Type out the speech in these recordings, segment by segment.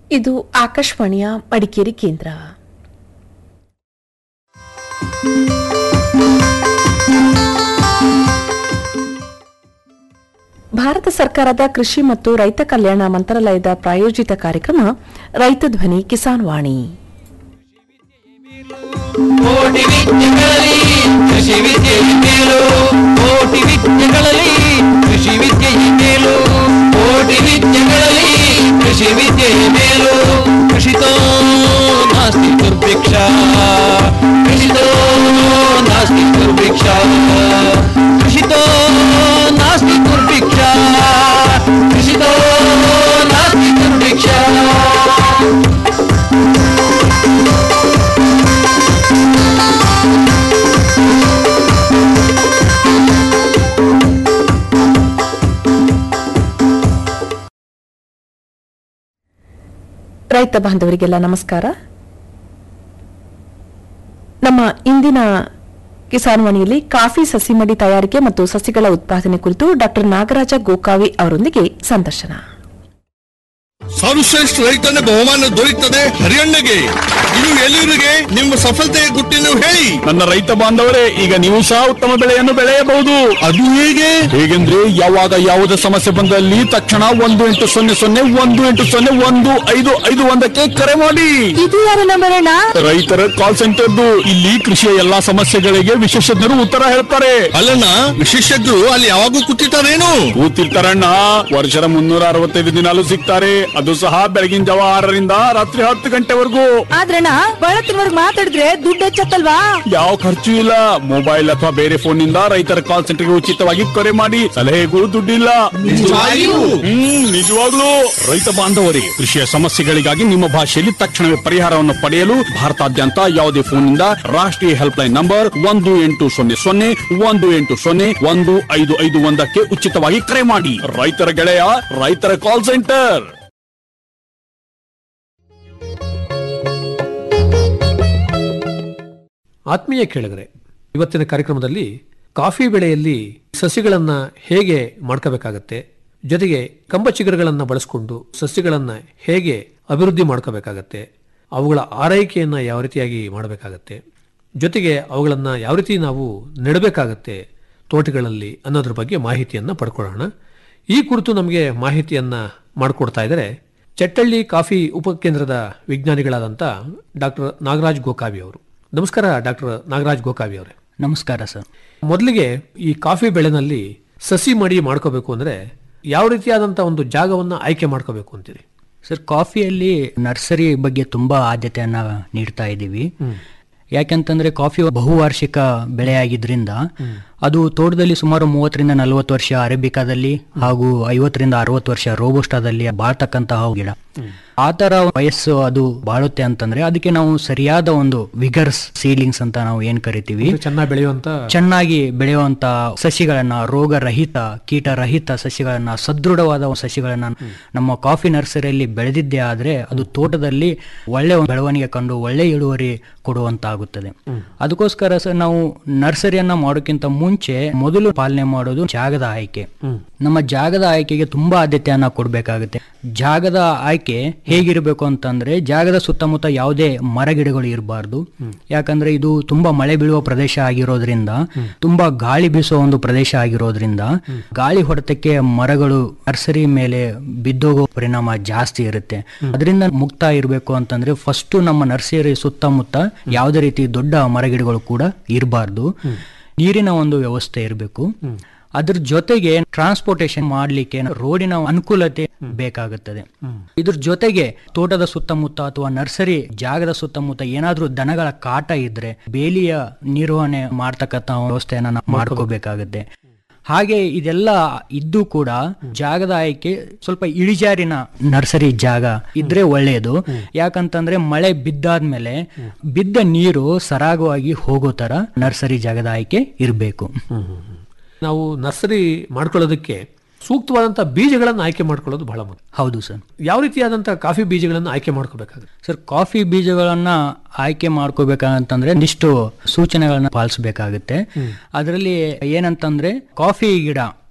ಇದು ಆಕಾಶವಾಣಿಯ ಮಡಿಕೇರಿ ಕೇಂದ್ರ ಭಾರತ ಸರ್ಕಾರದ ಕೃಷಿ ಮತ್ತು ರೈತ ಕಲ್ಯಾಣ ಮಂತ್ರಾಲಯದ ಪ್ರಾಯೋಜಿತ ಕಾರ್ಯಕ್ರಮ ರೈತ ಧ್ವನಿ ಕಿಸಾನ್ ವಾಣಿ ಕೋಟಿ ವಿದ್ಯೆಗಳಲ್ಲಿ ಕೃಷಿ ವಿದ್ಯೆಯೇ ಮೇಲು ಕೋಟಿ ವಿದ್ಯೆಗಳಲ್ಲಿ ಕೃಷಿ ವಿದ್ಯೆಯೇ ಮೇಲು ಕೋಟಿ ವಿದ್ಯೆಗಳಲ್ಲಿ ಕೃಷಿ ವಿದ್ಯೆಯೇ ಮೇಲು ಕೃಷಿತೋ ನಾಸ್ತಿ ದುರ್ಭಿಕ್ಷ ಕೃಷಿತೋ ನಾಸ್ತಿ ದುರ್ಭಿಕ್ಷ ಕೃಷಿತೋ ನಾಸ್ತಿ ದುರ್ಭಿಕ್ಷ ಕೃಷಿತೋ ನಾಸ್ತಿ ದುರ್ಭಿಕ್ಷ ರೈತ ಬಾಂಧವರಿಗೆಲ್ಲ ನಮಸ್ಕಾರ ನಮ್ಮ ಇಂದಿನ ಕಿಸಾನ್ ವಾಣಿಯಲ್ಲಿ ಕಾಫಿ ಸಸಿ ಮಡಿ ತಯಾರಿಕೆ ಮತ್ತು ಸಸಿಗಳ ಉತ್ಪಾದನೆ ಕುರಿತು ಡಾಕ್ಟರ್ ನಾಗರಾಜ ಗೋಕಾವಿ ಅವರೊಂದಿಗೆ ಸಂದರ್ಶನ ಸರ್ವಶ್ರೇಷ್ಠ ರೈತನ ಬಹುಮಾನ ದೊರೆಯುತ್ತದೆ ಹರಿಯಣ್ಣಗೆ ಇದು ಎಲ್ಲರಿಗೆ ನಿಮ್ಮ ಸಫಲತೆಯ ಗುಟ್ಟಿನ ಹೇಳಿ ನನ್ನ ರೈತ ಬಾಂಧವರೇ ಈಗ ನೀವು ಸಹ ಉತ್ತಮ ಬೆಳೆಯನ್ನು ಬೆಳೆಯಬಹುದು ಅದು ಹೇಗೆ ಹೇಗೆಂದ್ರೆ ಯಾವಾಗ ಯಾವುದೇ ಸಮಸ್ಯೆ ಬಂದಲ್ಲಿ ತಕ್ಷಣ ಒಂದು ಎಂಟು ಸೊನ್ನೆ ಸೊನ್ನೆ ಒಂದು ಎಂಟು ಸೊನ್ನೆ ಒಂದು ಐದು ಐದು ಒಂದಕ್ಕೆ ಕರೆ ಮಾಡಿ ಇದು ಯಾರ ನಂಬರ್ ಅಣ್ಣ ರೈತರ ಕಾಲ್ ಸೆಂಟರ್ದು ಇಲ್ಲಿ ಕೃಷಿಯ ಎಲ್ಲಾ ಸಮಸ್ಯೆಗಳಿಗೆ ವಿಶೇಷಜ್ಞರು ಉತ್ತರ ಹೇಳ್ತಾರೆ ಅಲ್ಲಣ್ಣ ವಿಶೇಷಜ್ಞರು ಅಲ್ಲಿ ಯಾವಾಗೂ ಕೂತಿರ್ತಾರೇನು ಕೂತಿರ್ತಾರಣ್ಣ ವರ್ಷದ ಮುನ್ನೂರ ಅರವತ್ತೈದು ದಿನಾಲು ಸಿಗ್ತಾರೆ ಅದು ಸಹ ಬೆಳಗಿನ ಜಾವ ಆರರಿಂದ ರಾತ್ರಿ ಹತ್ತು ಗಂಟೆವರೆಗೂ ಆದ್ರಣ್ಣ ಬಳತ್ತಿನವರ್ಗ್ ಮಾತಾಡಿದ್ರೆ ದುಡ್ಡು ಹೆಚ್ಚತ್ತಲ್ವಾ ಯಾವ ಖರ್ಚು ಇಲ್ಲ ಮೊಬೈಲ್ ಅಥವಾ ಬೇರೆ ಫೋನ್ ನಿಂದ ರೈತರ ಕಾಲ್ ಸೆಂಟರ್ಗೆ ಉಚಿತವಾಗಿ ಕರೆ ಮಾಡಿ ಸಲಹೆಗಳು ದುಡ್ಡಿಲ್ಲ ನಿಜವಾಗಿಯೂ? ಹ್ಮ್ ನಿಜವಾಗ್ಲೂ ರೈತ ಬಾಂಧವರೇ ಕೃಷಿಯ ಸಮಸ್ಯೆಗಳಿಗಾಗಿ ನಿಮ್ಮ ಭಾಷೆಯಲ್ಲಿ ತಕ್ಷಣವೇ ಪರಿಹಾರವನ್ನು ಪಡೆಯಲು ಭಾರತಾದ್ಯಂತ ಯಾವುದೇ ಫೋನ್ನಿಂದ ರಾಷ್ಟ್ರೀಯ ಹೆಲ್ಪ್ ಲೈನ್ ನಂಬರ್ ಒಂದು ಎಂಟು ಸೊನ್ನೆ ಸೊನ್ನೆ ಒಂದು ಎಂಟು ಸೊನ್ನೆ ಒಂದು ಐದು ಐದು ಒಂದಕ್ಕೆ ಉಚಿತವಾಗಿ ಕರೆ ಮಾಡಿ ರೈತರ ಗೆಳೆಯ ರೈತರ ಕಾಲ್ ಸೆಂಟರ್ ಆತ್ಮೀಯ ಕೇಳಿದರೆ ಇವತ್ತಿನ ಕಾರ್ಯಕ್ರಮದಲ್ಲಿ ಕಾಫಿ ಬೆಳೆಯಲ್ಲಿ ಸಸಿಗಳನ್ನು ಹೇಗೆ ಮಾಡ್ಕೋಬೇಕಾಗತ್ತೆ ಜೊತೆಗೆ ಕಂಬಚಿಗುರುಗಳನ್ನು ಬಳಸಿಕೊಂಡು ಸಸ್ಯಗಳನ್ನು ಹೇಗೆ ಅಭಿವೃದ್ಧಿ ಮಾಡ್ಕೋಬೇಕಾಗತ್ತೆ ಅವುಗಳ ಆರೈಕೆಯನ್ನು ಯಾವ ರೀತಿಯಾಗಿ ಮಾಡಬೇಕಾಗತ್ತೆ ಜೊತೆಗೆ ಅವುಗಳನ್ನು ಯಾವ ರೀತಿ ನಾವು ನೆಡಬೇಕಾಗತ್ತೆ ತೋಟಗಳಲ್ಲಿ ಅನ್ನೋದ್ರ ಬಗ್ಗೆ ಮಾಹಿತಿಯನ್ನು ಪಡ್ಕೊಳ್ಳೋಣ ಈ ಕುರಿತು ನಮಗೆ ಮಾಹಿತಿಯನ್ನು ಮಾಡಿಕೊಡ್ತಾ ಇದ್ದಾರೆ ಚಟ್ಟಳ್ಳಿ ಕಾಫಿ ಉಪಕೇಂದ್ರದ ವಿಜ್ಞಾನಿಗಳಾದಂಥ ಡಾಕ್ಟರ್ ನಾಗರಾಜ್ ಗೋಕಾವಿ ಅವರು ನಮಸ್ಕಾರ ಡಾಕ್ಟರ್ ನಾಗರಾಜ್ ಗೋಕಾವಿ ಅವರೇ ನಮಸ್ಕಾರ ಸರ್ ಮೊದಲಿಗೆ ಈ ಕಾಫಿ ಬೆಳೆನಲ್ಲಿ ಸಸಿ ಮಡಿ ಮಾಡ್ಕೋಬೇಕು ಅಂದ್ರೆ ಯಾವ ರೀತಿಯಾದಂಥ ಒಂದು ಜಾಗವನ್ನು ಆಯ್ಕೆ ಮಾಡ್ಕೋಬೇಕು ಅಂತೀರಿ ಸರ್ ಕಾಫಿಯಲ್ಲಿ ನರ್ಸರಿ ಬಗ್ಗೆ ತುಂಬಾ ಆದ್ಯತೆಯನ್ನ ನೀಡ್ತಾ ಇದ್ದೀವಿ ಯಾಕೆಂತಂದ್ರೆ ಕಾಫಿ ಬಹುವಾರ್ಷಿಕ ಬೆಳೆಯಾಗಿದ್ರಿಂದ ಅದು ತೋಟದಲ್ಲಿ ಸುಮಾರು ಮೂವತ್ತರಿಂದ ನಲವತ್ತು ವರ್ಷ ಅರೇಬಿಕಾದಲ್ಲಿ ಹಾಗೂ ಐವತ್ತರಿಂದ ಅರವತ್ತು ವರ್ಷ ರೋಬೋಸ್ಟಾದಲ್ಲಿ ಬಾಳ್ತಕ್ಕಂತಹ ಗಿಡ ಆ ತರ ವಯಸ್ಸು ಅದು ಬಾಳುತ್ತೆ ಅಂತಂದ್ರೆ ಅದಕ್ಕೆ ನಾವು ಸರಿಯಾದ ಒಂದು ವಿಗರ್ಸ್ ಸೀಡ್ಲಿಂಗ್ಸ್ ಅಂತ ನಾವು ಏನ್ ಕರಿತೀವಿ ಚೆನ್ನಾಗಿ ಬೆಳೆಯುವಂತ ಚೆನ್ನಾಗಿ ಬೆಳೆಯುವಂತ ಸಸಿಗಳನ್ನ ರೋಗರಹಿತ ಕೀಟರಹಿತ ಸಸಿಗಳನ್ನ ಸದೃಢವಾದ ಸಸಿಗಳನ್ನ ನಮ್ಮ ಕಾಫಿ ನರ್ಸರಿಯಲ್ಲಿ ಬೆಳೆದಿದ್ದೇ ಆದ್ರೆ ಅದು ತೋಟದಲ್ಲಿ ಒಳ್ಳೆ ಒಂದು ಬೆಳವಣಿಗೆ ಕಂಡು ಒಳ್ಳೆ ಇಳುವರಿ ಕೊಡುವಂತಾಗುತ್ತದೆ ಅದಕ್ಕೋಸ್ಕರ ಸರ್ ನಾವು ನರ್ಸರಿಯನ್ನ ಮಾಡೋಕ್ಕಿಂತ ಮುಂಚೆ ಮೊದಲು ಪಾಲನೆ ಮಾಡೋದು ಜಾಗದ ಆಯ್ಕೆ ನಮ್ಮ ಜಾಗದ ಆಯ್ಕೆಗೆ ತುಂಬಾ ಆದ್ಯತೆಯನ್ನ ಕೊಡ್ಬೇಕಾಗುತ್ತೆ ಜಾಗದ ಆಯ್ಕೆ ಹೇಗಿರಬೇಕು ಅಂತಂದ್ರೆ ಜಾಗದ ಸುತ್ತಮುತ್ತ ಯಾವುದೇ ಮರ ಗಿಡಗಳು ಇರಬಾರ್ದು ಯಾಕಂದ್ರೆ ಇದು ತುಂಬಾ ಮಳೆ ಬೀಳುವ ಪ್ರದೇಶ ಆಗಿರೋದ್ರಿಂದ ತುಂಬಾ ಗಾಳಿ ಬೀಸುವ ಒಂದು ಪ್ರದೇಶ ಆಗಿರೋದ್ರಿಂದ ಗಾಳಿ ಹೊಡೆತಕ್ಕೆ ಮರಗಳು ನರ್ಸರಿ ಮೇಲೆ ಬಿದ್ದೋಗೋ ಪರಿಣಾಮ ಜಾಸ್ತಿ ಇರುತ್ತೆ ಅದರಿಂದ ಮುಕ್ತ ಇರಬೇಕು ಅಂತಂದ್ರೆ ಫಸ್ಟ್ ನಮ್ಮ ನರ್ಸರಿ ಸುತ್ತಮುತ್ತ ಯಾವುದೇ ರೀತಿ ದೊಡ್ಡ ಮರಗಿಡಗಳು ಕೂಡ ಇರಬಾರ್ದು ನೀರಿನ ಒಂದು ವ್ಯವಸ್ಥೆ ಇರಬೇಕು ಅದ್ರ ಜೊತೆಗೆ ಟ್ರಾನ್ಸ್ಪೋರ್ಟೇಶನ್ ಮಾಡ್ಲಿಕ್ಕೆ ರೋಡಿನ ಅನುಕೂಲತೆ ಬೇಕಾಗುತ್ತದೆ ಇದ್ರ ಜೊತೆಗೆ ತೋಟದ ಸುತ್ತಮುತ್ತ ಅಥವಾ ನರ್ಸರಿ ಜಾಗದ ಸುತ್ತಮುತ್ತ ಏನಾದ್ರೂ ದನಗಳ ಕಾಟ ಇದ್ರೆ ಬೇಲಿಯ ನಿರ್ವಹಣೆ ಮಾಡ್ತಕ್ಕಂಥ ವ್ಯವಸ್ಥೆಯನ್ನ ನಾವು ಮಾಡ್ಕೋಬೇಕಾಗುತ್ತೆ ಹಾಗೆ ಇದೆಲ್ಲ ಇದ್ದು ಕೂಡ ಜಾಗದ ಆಯ್ಕೆ ಸ್ವಲ್ಪ ಇಳಿಜಾರಿನ ನರ್ಸರಿ ಜಾಗ ಇದ್ರೆ ಒಳ್ಳೆಯದು ಯಾಕಂತಂದ್ರೆ ಮಳೆ ಬಿದ್ದಾದ್ಮೇಲೆ ಬಿದ್ದ ನೀರು ಸರಾಗವಾಗಿ ಹೋಗೋ ತರ ನರ್ಸರಿ ಜಾಗದ ಆಯ್ಕೆ ಇರಬೇಕು ನಾವು ನರ್ಸರಿ ಮಾಡ್ಕೊಳ್ಳೋದಕ್ಕೆ ಸೂಕ್ತವಾದಂಥ ಬೀಜಗಳನ್ನು ಆಯ್ಕೆ ಮಾಡ್ಕೊಳ್ಳೋದು ಬಹಳ ಮುಖ್ಯ ಹೌದು ಸರ್ ಯಾವ ರೀತಿಯಾದಂಥ ಕಾಫಿ ಬೀಜಗಳನ್ನು ಆಯ್ಕೆ ಮಾಡ್ಕೋಬೇಕಾಗುತ್ತೆ ಸರ್ ಕಾಫಿ ಬೀಜಗಳನ್ನ ಆಯ್ಕೆ ಮಾಡ್ಕೋಬೇಕಂತಂದ್ರೆ ಒಂದಿಷ್ಟು ಸೂಚನೆಗಳನ್ನ ಪಾಲಿಸಬೇಕಾಗುತ್ತೆ ಅದರಲ್ಲಿ ಏನಂತಂದ್ರೆ ಕಾಫಿ ಗಿಡ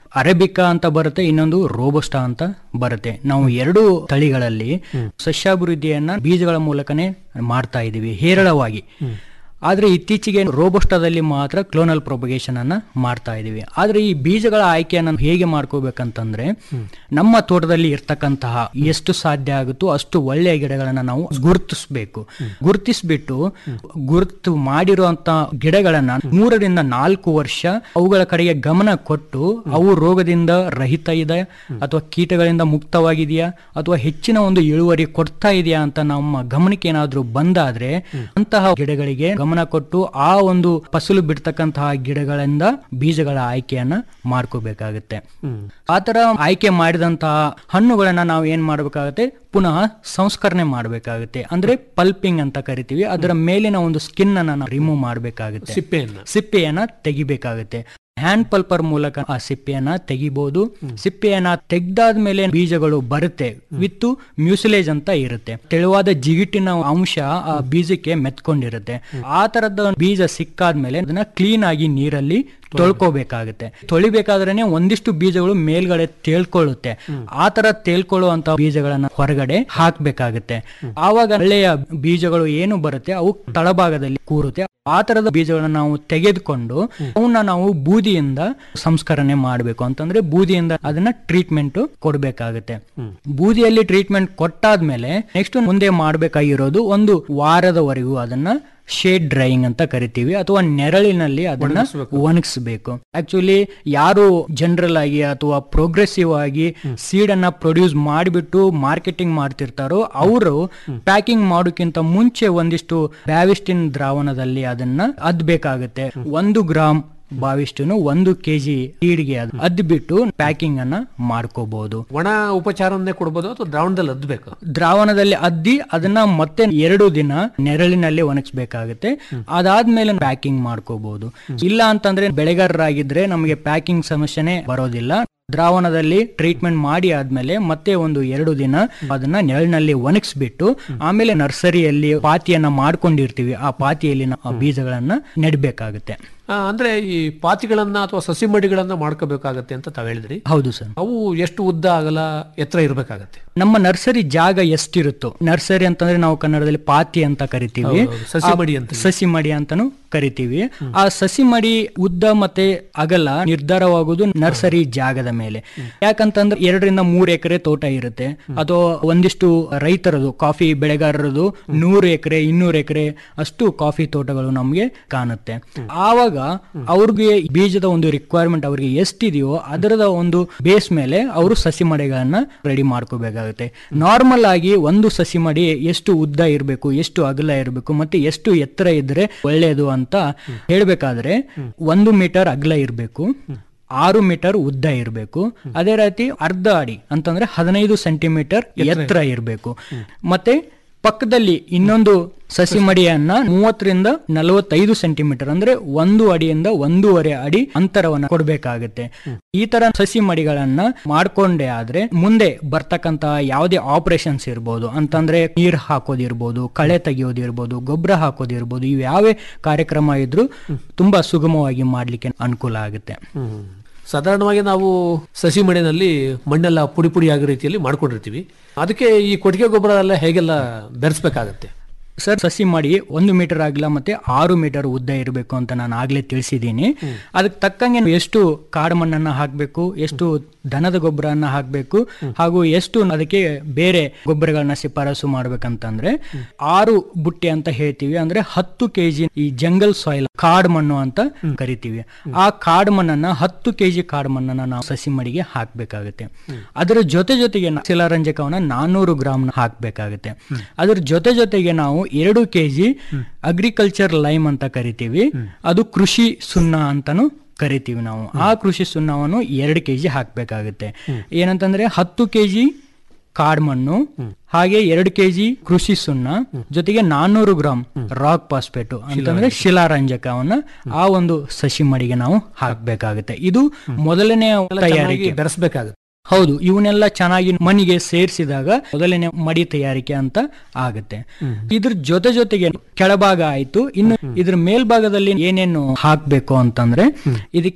ಅರೇಬಿಕಾ ಅಂತ ಬರುತ್ತೆ ಇನ್ನೊಂದು ರೋಬೋಸ್ಟಾ ಅಂತ ಬರುತ್ತೆ ನಾವು ಎರಡು ತಳಿಗಳಲ್ಲಿ ಸಸ್ಯಾಭಿವೃದ್ಧಿಯನ್ನ ಬೀಜಗಳ ಮೂಲಕನೇ ಮಾಡ್ತಾ ಇದೀವಿ ಹೇರಳವಾಗಿ ಆದ್ರೆ ಇತ್ತೀಚೆಗೆ ರೋಬೋಸ್ಟಾದಲ್ಲಿ ಮಾತ್ರ ಕ್ಲೋನಲ್ ಪ್ರೊಪಗೇಷನ್ ಅನ್ನ ಮಾಡ್ತಾ ಇದೀವಿ ಆದ್ರೆ ಈ ಬೀಜಗಳ ಆಯ್ಕೆಯನ್ನ ಹೇಗೆ ಮಾಡ್ಕೋಬೇಕಂತಂದ್ರೆ ನಮ್ಮ ತೋಟದಲ್ಲಿ ಇರ್ತಕ್ಕಂತಹ ಎಷ್ಟು ಸಾಧ್ಯ ಆಗುತ್ತೋ ಅಷ್ಟು ಒಳ್ಳೆಯ ಗಿಡಗಳನ್ನ ನಾವು ಗುರುತಿಸ್ಬೇಕು ಗುರುತಿಸ್ಬಿಟ್ಟು ಗುರುತು ಮಾಡಿರುವಂತ ಗಿಡಗಳನ್ನ ಮೂರರಿಂದ ನಾಲ್ಕು ವರ್ಷ ಅವುಗಳ ಕಡೆಗೆ ಗಮನ ಕೊಟ್ಟು ಅವು ರೋಗದಿಂದ ರಹಿತ ಇದೆ ಅಥವಾ ಕೀಟಗಳಿಂದ ಮುಕ್ತವಾಗಿದೆಯಾ ಅಥವಾ ಹೆಚ್ಚಿನ ಒಂದು ಇಳುವರಿ ಕೊಡ್ತಾ ಇದೆಯಾ ಅಂತ ನಮ್ಮ ಗಮನಕ್ಕೆ ಏನಾದ್ರೂ ಬಂದಾದ್ರೆ ಅಂತಹ ಗಿಡಗಳಿಗೆ ಗಮನ ಕೊಟ್ಟು ಆ ಒಂದು ಫಸಲು ಬಿಡ್ತಕ್ಕಂತಹ ಗಿಡಗಳಿಂದ ಬೀಜಗಳ ಆಯ್ಕೆಯನ್ನ ಮಾಡ್ಕೋಬೇಕಾಗುತ್ತೆ ಆತರ ಆಯ್ಕೆ ಮಾಡಿದಂತಹ ಹಣ್ಣುಗಳನ್ನ ನಾವು ಏನ್ ಮಾಡ್ಬೇಕಾಗುತ್ತೆ ಪುನಃ ಸಂಸ್ಕರಣೆ ಮಾಡಬೇಕಾಗುತ್ತೆ ಅಂದ್ರೆ ಪಲ್ಪಿಂಗ್ ಅಂತ ಕರಿತೀವಿ ಅದರ ಮೇಲಿನ ಒಂದು ಸ್ಕಿನ್ ಅನ್ನ ರಿಮೂವ್ ಮಾಡಬೇಕಾಗುತ್ತೆ ಸಿಪ್ಪೆಯನ್ನ ಸಿಪ್ಪೆಯನ್ನ ತೆಗಿಬೇಕಾಗುತ್ತೆ ಹ್ಯಾಂಡ್ ಪಲ್ಪರ್ ಮೂಲಕ ಆ ಸಿಪ್ಪೆಯನ್ನ ತೆಗಿಬಹುದು ಸಿಪ್ಪೆಯನ್ನ ತೆಗ್ದಾದ್ಮೇಲೆ ಬೀಜಗಳು ಬರುತ್ತೆ ವಿತ್ ಮ್ಯೂಸಿಲೇಜ್ ಅಂತ ಇರುತ್ತೆ ತೆಳುವಾದ ಜಿಗಿಟಿನ ಅಂಶ ಆ ಬೀಜಕ್ಕೆ ಮೆತ್ಕೊಂಡಿರುತ್ತೆ ಆ ತರದ ಬೀಜ ಸಿಕ್ಕಾದ್ಮೇಲೆ ಅದನ್ನ ಕ್ಲೀನ್ ಆಗಿ ನೀರಲ್ಲಿ ತೊಳ್ಕೋಬೇಕಾಗುತ್ತೆ ತೊಳಿಬೇಕಾದ್ರೇನೆ ಒಂದಿಷ್ಟು ಬೀಜಗಳು ಮೇಲ್ಗಡೆ ತೇಳ್ಕೊಳ್ಳುತ್ತೆ ಆ ತರ ತೇಳ್ಕೊಳ್ಳುವಂತ ಬೀಜಗಳನ್ನ ಹೊರಗಡೆ ಹಾಕ್ಬೇಕಾಗುತ್ತೆ ಆವಾಗ ಒಳ್ಳೆಯ ಬೀಜಗಳು ಏನು ಬರುತ್ತೆ ಅವು ತಳಭಾಗದಲ್ಲಿ ಕೂರುತ್ತೆ ಆ ತರದ ಬೀಜಗಳನ್ನ ನಾವು ತೆಗೆದುಕೊಂಡು ಅವನ್ನ ನಾವು ಬೂದಿಯಿಂದ ಸಂಸ್ಕರಣೆ ಮಾಡಬೇಕು ಅಂತಂದ್ರೆ ಬೂದಿಯಿಂದ ಅದನ್ನ ಟ್ರೀಟ್ಮೆಂಟ್ ಕೊಡ್ಬೇಕಾಗುತ್ತೆ ಬೂದಿಯಲ್ಲಿ ಟ್ರೀಟ್ಮೆಂಟ್ ಕೊಟ್ಟಾದ್ಮೇಲೆ ನೆಕ್ಸ್ಟ್ ಮುಂದೆ ಮಾಡ್ಬೇಕಾಗಿರೋದು ಒಂದು ವಾರದವರೆಗೂ ಅದನ್ನ ಶೇಡ್ ಡ್ರೈಯಿಂಗ್ ಅಂತ ಕರಿತೀವಿ ಅಥವಾ ನೆರಳಿನಲ್ಲಿ ಅದನ್ನ ಒಣಗಿಸಬೇಕು ಆಕ್ಚುಲಿ ಯಾರು ಜನರಲ್ ಆಗಿ ಅಥವಾ ಪ್ರೋಗ್ರೆಸಿವ್ ಆಗಿ ಸೀಡ್ ಅನ್ನ ಪ್ರೊಡ್ಯೂಸ್ ಮಾಡಿಬಿಟ್ಟು ಮಾರ್ಕೆಟಿಂಗ್ ಮಾಡ್ತಿರ್ತಾರೋ ಅವರು ಪ್ಯಾಕಿಂಗ್ ಮಾಡೋಕ್ಕಿಂತ ಮುಂಚೆ ಒಂದಿಷ್ಟು ಬ್ಯಾವಿಸ್ಟಿನ್ ದ್ರಾವಣದಲ್ಲಿ ಅದನ್ನ ಅದ್ಬೇಕಾಗುತ್ತೆ ಒಂದು ಗ್ರಾಮ್ ಬಾವಿಷ್ಟುನು ಒಂದು ಕೆಜಿ ಸೀಡ್ಗೆ ಅದು ಅದ್ಬಿಟ್ಟು ಪ್ಯಾಕಿಂಗ್ ಅನ್ನ ಮಾಡ್ಕೋಬಹುದು ಒಣ ಉಪಚಾರನ್ನೇ ಕೊಡ್ಬೋದು ಅಥವಾ ದ್ರಾವಣದಲ್ಲಿ ಅದ್ಬೇಕು ದ್ರಾವಣದಲ್ಲಿ ಅದ್ದಿ ಅದನ್ನ ಮತ್ತೆ ಎರಡು ದಿನ ನೆರಳಿನಲ್ಲಿ ಒಣಗಿಸ್ಬೇಕಾಗುತ್ತೆ ಅದಾದ್ಮೇಲೆ ಪ್ಯಾಕಿಂಗ್ ಮಾಡ್ಕೋಬಹುದು ಇಲ್ಲ ಅಂತಂದ್ರೆ ಬೆಳೆಗಾರರಾಗಿದ್ರೆ ನಮಗೆ ಪ್ಯಾಕಿಂಗ್ ಸಮಸ್ಯೆನೆ ಬರೋದಿಲ್ಲ ದ್ರಾವಣದಲ್ಲಿ ಟ್ರೀಟ್ಮೆಂಟ್ ಮಾಡಿ ಆದ್ಮೇಲೆ ಮತ್ತೆ ಒಂದು ಎರಡು ದಿನ ಅದನ್ನ ನೆರಳಿನಲ್ಲಿ ಒಣಗಿಸ್ಬಿಟ್ಟು ಆಮೇಲೆ ನರ್ಸರಿಯಲ್ಲಿ ಪಾತಿಯನ್ನ ಮಾಡ್ಕೊಂಡಿರ್ತೀವಿ ಆ ಪಾತಿಯಲ್ಲಿ ನಾವು ಆ ಬೀಜಗಳನ್ನ ನೆಡ್ಬೇಕಾಗುತ್ತೆ ಆ, ಅಂದ್ರೆ ಈ ಪಾತಿಗಳನ್ನ ಅಥವಾ ಸಸಿ ಮಡಿಗಳನ್ನ ಮಾಡ್ಕೋಬೇಕಾಗತ್ತೆ ಅಂತ ತಾವ್ ಹೇಳಿದ್ರಿ ಹೌದು ಸರ್ ಅವು ಎಷ್ಟು ಉದ್ದ ಆಗಲ ಎತ್ತರ ಇರಬೇಕಾಗತ್ತೆ ನಮ್ಮ ನರ್ಸರಿ ಜಾಗ ಎಷ್ಟಿರುತ್ತೋ ನರ್ಸರಿ ಅಂತಂದ್ರೆ ನಾವು ಕನ್ನಡದಲ್ಲಿ ಪಾತಿ ಅಂತ ಕರಿತೀವಿ ಹೌದೌದು, ಸಸಿ ಆ ಮಡಿ ಅಂತ. ಸಸಿ ಮಡಿ ಅಂತಾನು ಕರಿತೀವಿ ಆ ಸಸಿ ಮಡಿ ಉದ್ದ ಮತ್ತೆ ಅಗಲ ನಿರ್ಧಾರವಾಗುವುದು ನರ್ಸರಿ ಜಾಗದ ಮೇಲೆ ಯಾಕಂತಂದ್ರೆ ಎರಡರಿಂದ ಮೂರು ಎಕರೆ ತೋಟ ಇರುತ್ತೆ ಅಥವಾ ಒಂದಿಷ್ಟು ರೈತರದು ಕಾಫಿ ಬೆಳೆಗಾರರದು ನೂರು ಎಕರೆ ಇನ್ನೂರು ಎಕರೆ ಅಷ್ಟು ಕಾಫಿ ತೋಟಗಳು ನಮ್ಗೆ ಕಾಣುತ್ತೆ ಆವಾಗ ಅವ್ರಿಗೆ ಬೀಜದ ಒಂದು ರಿಕ್ವೈರ್ಮೆಂಟ್ ಅವ್ರಿಗೆ ಎಷ್ಟಿದೆಯೋ ಅದರದ ಒಂದು ಬೇಸ್ ಮೇಲೆ ಅವರು ಸಸಿ ಮಡಿಗಳನ್ನ ರೆಡಿ ಮಾಡ್ಕೋಬೇಕಾಗುತ್ತೆ ನಾರ್ಮಲ್ ಆಗಿ ಒಂದು ಸಸಿ ಮಡಿ ಎಷ್ಟು ಉದ್ದ ಇರಬೇಕು ಎಷ್ಟು ಅಗಲ ಇರಬೇಕು ಮತ್ತೆ ಎಷ್ಟು ಎತ್ತರ ಇದ್ರೆ ಒಳ್ಳೆಯದು ಅಂತ ಹೇಳ್ಬೇಕಾದ್ರೆ ಒಂದು ಮೀಟರ್ ಅಗಲ ಇರಬೇಕು ಆರು ಮೀಟರ್ ಉದ್ದ ಇರಬೇಕು ಅದೇ ರೀತಿ ಅರ್ಧ ಅಡಿ ಅಂತಂದ್ರೆ ಹದಿನೈದು ಸೆಂಟಿಮೀಟರ್ ಎತ್ತರ ಇರಬೇಕು ಮತ್ತೆ ಪಕ್ಕದಲ್ಲಿ ಇನ್ನೊಂದು ಸಸಿ ಮಡಿಯನ್ನ ಮೂವತ್ತರಿಂದ ನಲವತ್ತೈದು ಸೆಂಟಿಮೀಟರ್ ಅಂದ್ರೆ ಒಂದು ಅಡಿಯಿಂದ ಒಂದೂವರೆ ಅಡಿ ಅಂತರವನ್ನ ಕೊಡ್ಬೇಕಾಗುತ್ತೆ ಈ ತರ ಸಸಿ ಮಡಿಗಳನ್ನ ಮಾಡ್ಕೊಂಡೆ ಆದ್ರೆ ಮುಂದೆ ಬರ್ತಕ್ಕಂತ ಯಾವುದೇ ಆಪರೇಷನ್ಸ್ ಇರ್ಬೋದು ಅಂತಂದ್ರೆ ನೀರ್ ಹಾಕೋದಿರ್ಬೋದು ಕಳೆ ತೆಗೆಯೋದಿರ್ಬೋದು ಗೊಬ್ಬರ ಹಾಕೋದಿರ್ಬೋದು ಇವು ಯಾವೇ ಕಾರ್ಯಕ್ರಮ ಇದ್ರೂ ತುಂಬಾ ಸುಗಮವಾಗಿ ಮಾಡ್ಲಿಕ್ಕೆ ಅನುಕೂಲ ಆಗುತ್ತೆ ಸಾಧಾರಣವಾಗಿ ನಾವು ಸಸಿ ಮಡಿನಲ್ಲಿ ಮಣ್ಣೆಲ್ಲ ಪುಡಿ ಪುಡಿ ಆಗೋ ರೀತಿಯಲ್ಲಿ ಮಾಡ್ಕೊಂಡಿರ್ತೀವಿ ಅದಕ್ಕೆ ಈ ಕೊಟ್ಟಿಗೆ ಗೊಬ್ಬರ ಎಲ್ಲ ಹೇಗೆಲ್ಲ ಬೆರೆಸ್ಬೇಕಾಗತ್ತೆ ಸರ್ ಸಸಿ ಮಾಡಿ ಒಂದು ಮೀಟರ್ ಆಗಲ್ಲ ಮತ್ತೆ ಆರು ಮೀಟರ್ ಉದ್ದ ಇರಬೇಕು ಅಂತ ನಾನು ಆಗ್ಲೇ ತಿಳಿಸಿದ್ದೀನಿ ಅದಕ್ಕೆ ತಕ್ಕಂಗೆ ಎಷ್ಟು ಕಾಡು ಮಣ್ಣನ್ನ ಹಾಕಬೇಕು ಎಷ್ಟು ದನದ ಗೊಬ್ಬರನ್ನ ಹಾಕಬೇಕು ಹಾಗೂ ಎಷ್ಟು ಅದಕ್ಕೆ ಬೇರೆ ಗೊಬ್ಬರಗಳನ್ನ ಶಿಫಾರಸು ಮಾಡ್ಬೇಕಂತಂದ್ರೆ ಆರು ಬುಟ್ಟಿ ಅಂತ ಹೇಳ್ತೀವಿ ಅಂದ್ರೆ ಹತ್ತು ಕೆಜಿ ಈ ಜಂಗಲ್ ಸಾಯಿಲ್ ಕಾಡು ಮಣ್ಣು ಅಂತ ಕರಿತೀವಿ ಆ ಕಾಡು ಮಣ್ಣನ್ನ ಹತ್ತು ಕೆಜಿ ಕಾಡು ಮಣ್ಣನ್ನ ನಾವು ಸಸಿ ಮಡಿಗೆ ಹಾಕ್ಬೇಕಾಗುತ್ತೆ ಅದರ ಜೊತೆ ಜೊತೆಗೆ ನಾ- ಶಿಲಾರಂಜಕವನ್ನ ನಾನ್ನೂರು ಗ್ರಾಮ್ ಹಾಕ್ಬೇಕಾಗುತ್ತೆ ಅದ್ರ ಜೊತೆ ಜೊತೆಗೆ ನಾವು ಎರಡು ಕೆಜಿ ಅಗ್ರಿಕಲ್ಚರ್ ಲೈಮ್ ಅಂತ ಕರಿತೀವಿ ಅದು ಕೃಷಿ ಸುಣ್ಣ ಅಂತಾನು ಕರಿತೀವಿ ನಾವು ಆ ಕೃಷಿ ಸುಣ್ಣವನ್ನು ಎರಡು ಕೆಜಿ ಹಾಕ್ಬೇಕಾಗುತ್ತೆ ಏನಂತಂದ್ರೆ ಹತ್ತು ಕೆಜಿ ಕಾಡ್ಮಣ್ಣು ಹಾಗೆ ಎರಡು ಕೆಜಿ ಕೃಷಿ ಸುಣ್ಣ ಜೊತೆಗೆ ನಾನ್ನೂರು ಗ್ರಾಮ್ ರಾಕ್ ಪಾಸ್ಪೇಟು ಅಂತಂದ್ರೆ ಶಿಲಾರಂಜಕವನ್ನ ಆ ಒಂದು ಸಸಿ ಮಡಿಗೆ ನಾವು ಹಾಕ್ಬೇಕಾಗುತ್ತೆ ಇದು ಮೊದಲನೇ ತಯಾರಿಕೆ ಬೆರೆಸ್ಬೇಕಾಗತ್ತೆ ಹೌದು ಇವನ್ನೆಲ್ಲ ಚೆನ್ನಾಗಿ ಮಣ್ಣಿಗೆ ಸೇರಿಸಿದಾಗ ಮೊದಲನೇ ಮಡಿ ತಯಾರಿಕೆ ಅಂತ ಆಗುತ್ತೆ ಇದ್ರ ಜೊತೆ ಜೊತೆಗೆ ಕೆಳಭಾಗ ಆಯ್ತು ಇನ್ನು ಇದ್ರ ಮೇಲ್ಭಾಗದಲ್ಲಿ ಏನೇನು ಹಾಕ್ಬೇಕು ಅಂತಂದ್ರೆ ಇದಕ್ಕೆ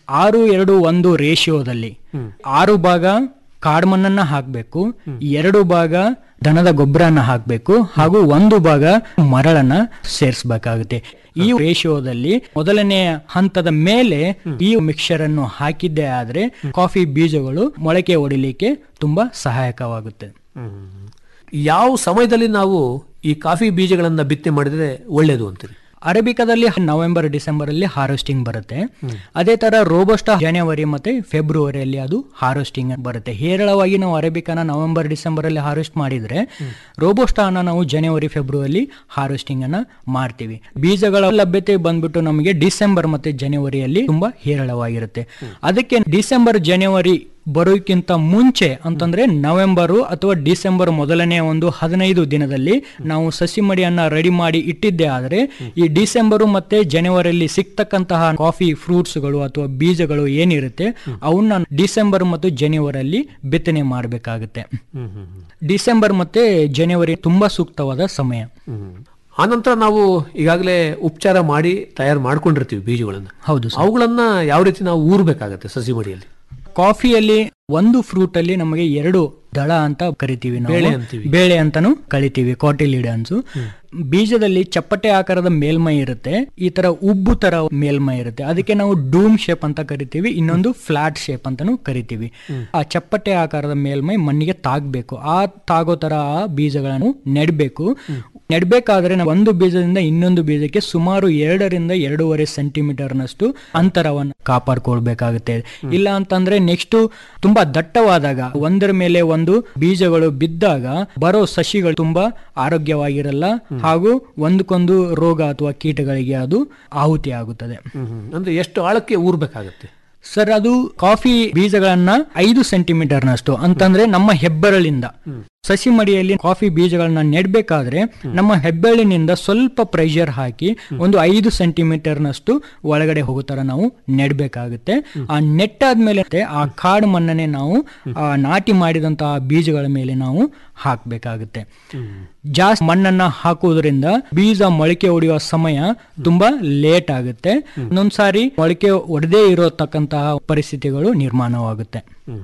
ಆರು ಎರಡು ಒಂದು ರೇಷಿಯೋದಲ್ಲಿ ಆರು ಭಾಗ ಕಾಡ್ಮಣ್ಣನ್ನ ಹಾಕ್ಬೇಕು ಎರಡು ಭಾಗ ದನದ ಗೊಬ್ಬರನ ಹಾಕ್ಬೇಕು ಹಾಗೂ ಒಂದು ಭಾಗ ಮರಳನ್ನ ಸೇರಿಸಬೇಕಾಗುತ್ತೆ ಈ ರೇಷಿಯೋದಲ್ಲಿ ಮೊದಲನೇ ಹಂತದ ಮೇಲೆ ಈ ಮಿಕ್ಸರ್ ಅನ್ನು ಹಾಕಿದ್ದೇ ಆದ್ರೆ ಕಾಫಿ ಬೀಜಗಳು ಮೊಳಕೆ ಹೊಡಿಲಿಕ್ಕೆ ತುಂಬಾ ಸಹಾಯಕವಾಗುತ್ತೆ ಯಾವ ಸಮಯದಲ್ಲಿ ನಾವು ಈ ಕಾಫಿ ಬೀಜಗಳನ್ನ ಬಿತ್ತನೆ ಮಾಡಿದ್ರೆ ಒಳ್ಳೇದು ಅಂತೀರಿ ಅರೇಬಿಕಾದಲ್ಲಿ ನವೆಂಬರ್ ಡಿಸೆಂಬರ್ ಅಲ್ಲಿ ಹಾರ್ವೆಸ್ಟಿಂಗ್ ಬರುತ್ತೆ ಅದೇ ತರ ರೋಬೋಸ್ಟಾ ಜನವರಿ ಮತ್ತೆ ಫೆಬ್ರವರಿಯಲ್ಲಿ ಅದು ಹಾರ್ವೆಸ್ಟಿಂಗ್ ಬರುತ್ತೆ ಹೇರಳವಾಗಿ ನಾವು ಅರೇಬಿಕಾನ ನವೆಂಬರ್ ಡಿಸೆಂಬರ್ ಅಲ್ಲಿ ಹಾರ್ವೆಸ್ಟ್ ಮಾಡಿದ್ರೆ ರೋಬೋಸ್ಟಾನ ನಾವು ಜನವರಿ ಫೆಬ್ರವರಿ ಹಾರ್ವೆಸ್ಟಿಂಗ್ ಅನ್ನ ಮಾಡ್ತೀವಿ ಬೀಜಗಳ ಲಭ್ಯತೆ ಬಂದ್ಬಿಟ್ಟು ನಮಗೆ ಡಿಸೆಂಬರ್ ಮತ್ತೆ ಜನವರಿಯಲ್ಲಿ ತುಂಬಾ ಹೇರಳವಾಗಿರುತ್ತೆ ಅದಕ್ಕೆ ಡಿಸೆಂಬರ್ ಜನವರಿ ಬರೋಕ್ಕಿಂತ ಮುಂಚೆ ಅಂತಂದ್ರೆ ನವೆಂಬರು ಅಥವಾ ಡಿಸೆಂಬರ್ ಮೊದಲನೇ ಒಂದು ಹದಿನೈದು ದಿನದಲ್ಲಿ ನಾವು ಸಸಿ ಮಡಿಯನ್ನ ರೆಡಿ ಮಾಡಿ ಇಟ್ಟಿದ್ದೆ ಆದ್ರೆ ಈ ಡಿಸೆಂಬರು ಮತ್ತೆ ಜನವರಿಯಲ್ಲಿ ಸಿಗ್ತಕ್ಕಂತಹ ಕಾಫಿ ಫ್ರೂಟ್ಸ್ಗಳು ಅಥವಾ ಬೀಜಗಳು ಏನಿರುತ್ತೆ ಅವನ್ನ ಡಿಸೆಂಬರ್ ಮತ್ತು ಜನವರಿಯಲ್ಲಿ ಬಿತ್ತನೆ ಮಾಡಬೇಕಾಗುತ್ತೆ ಡಿಸೆಂಬರ್ ಮತ್ತೆ ಜನವರಿ ತುಂಬಾ ಸೂಕ್ತವಾದ ಸಮಯ ಆನಂತರ ನಾವು ಈಗಾಗಲೇ ಉಪಚಾರ ಮಾಡಿ ತಯಾರು ಮಾಡ್ಕೊಂಡಿರ್ತೀವಿ ಬೀಜಗಳನ್ನ ಹೌದು ಸರ್. ಅವುಗಳನ್ನ ಯಾವ ರೀತಿ ನಾವು ಊರ್ಬೇಕಾಗತ್ತೆ ಸಸಿ ಮಡಿಯಲ್ಲಿ ಕಾಫಿಯಲ್ಲಿ ಒಂದು ಫ್ರೂಟ್ ಅಲ್ಲಿ ನಮಗೆ ಎರಡು ದಳ ಅಂತ ಕರಿತೀವಿ ನಾವು ಬೇಳೆ ಅಂತೀವಿ. ಬೇಳೆ ಅಂತಾನು ಕಳಿತೀವಿ ಕಾಟಿಲಿಡನ್ಸ್ ಬೀಜದಲ್ಲಿ ಚಪ್ಪಟೆ ಆಕಾರದ ಮೇಲ್ಮೈ ಇರುತ್ತೆ ಈ ತರ ಉಬ್ಬು ತರ ಮೇಲ್ಮೈ ಇರುತ್ತೆ ಅದಕ್ಕೆ ನಾವು ಡೂಮ್ ಶೇಪ್ ಅಂತ ಕರಿತೀವಿ ಇನ್ನೊಂದು ಫ್ಲಾಟ್ ಶೇಪ್ ಅಂತಾನು ಕರಿತೀವಿ ಆ ಚಪ್ಪಟೆ ಆಕಾರದ ಮೇಲ್ಮೈ ಮಣ್ಣಿಗೆ ತಾಗ್ಬೇಕು ಆ ತಾಗೋ ತರ ಆ ಬೀಜಗಳನ್ನು ನೆಡ್ಬೇಕು ನೆಡ್ಬೇಕಾದ್ರೆ ನಾವು ಒಂದು ಬೀಜದಿಂದ ಇನ್ನೊಂದು ಬೀಜಕ್ಕೆ ಸುಮಾರು ಎರಡರಿಂದ ಎರಡೂವರೆ ಸೆಂಟಿಮೀಟರ್ನಷ್ಟು ಅಂತರವನ್ನು ಕಾಪಾಡ್ಕೊಳ್ಬೇಕಾಗುತ್ತೆ ಇಲ್ಲ ಅಂತಂದ್ರೆ ನೆಕ್ಸ್ಟ್ ತುಂಬಾ ದಟ್ಟವಾದಾಗ ಒಂದರ ಮೇಲೆ ಒಂದು ಬೀಜಗಳು ಬಿದ್ದಾಗ ಬರೋ ಸಸಿಗಳು ತುಂಬಾ ಆರೋಗ್ಯವಾಗಿರಲ್ಲ ಹಾಗೂ ಒಂದಕ್ಕೊಂದು ರೋಗ ಅಥವಾ ಕೀಟಗಳಿಗೆ ಅದು ಆಹುತಿ ಆಗುತ್ತದೆ ಅಂದ್ರೆ ಎಷ್ಟು ಆಳಕ್ಕೆ ಊರ್ಬೇಕಾಗತ್ತೆ ಸರ್ ಅದು ಕಾಫಿ ಬೀಜಗಳನ್ನ ಐದು ಸೆಂಟಿಮೀಟರ್ನಷ್ಟು ಅಂತಂದ್ರೆ ನಮ್ಮ ಹೆಬ್ಬೆರಳಿಂದ ಸಸಿ ಮಡಿಯಲ್ಲಿ ಕಾಫಿ ಬೀಜಗಳನ್ನ ನೆಡ್ಬೇಕಾದ್ರೆ ನಮ್ಮ ಹೆಬ್ಬೆರಳಿನಿಂದ ಸ್ವಲ್ಪ ಪ್ರೆಷರ್ ಹಾಕಿ ಒಂದು ಐದು ಸೆಂಟಿಮೀಟರ್ನಷ್ಟು ಒಳಗಡೆ ಹೋಗೋ ತರ ನಾವು ನೆಡ್ಬೇಕಾಗುತ್ತೆ ಆ ನೆಟ್ಟಾದ್ಮೇಲೆ ಆ ಕಾಡು ಮಣ್ಣನ್ನೇ ನಾವು ಆ ನಾಟಿ ಮಾಡಿದಂತಹ ಬೀಜಗಳ ಮೇಲೆ ನಾವು ಹಾಕ್ಬೇಕಾಗುತ್ತೆ ಜಾಸ್ತಿ ಮಣ್ಣನ್ನ ಹಾಕುವುದರಿಂದ ಬೀಜ ಮೊಳಕೆ ಹೊಡೆಯುವ ಸಮಯ ತುಂಬಾ ಲೇಟ್ ಆಗುತ್ತೆ ಒಂದೊಂದ್ಸಾರಿ ಮೊಳಕೆ ಒಡೆದೇ ಇರತಕ್ಕಂತಹ ಪರಿಸ್ಥಿತಿಗಳು ನಿರ್ಮಾಣವಾಗುತ್ತೆ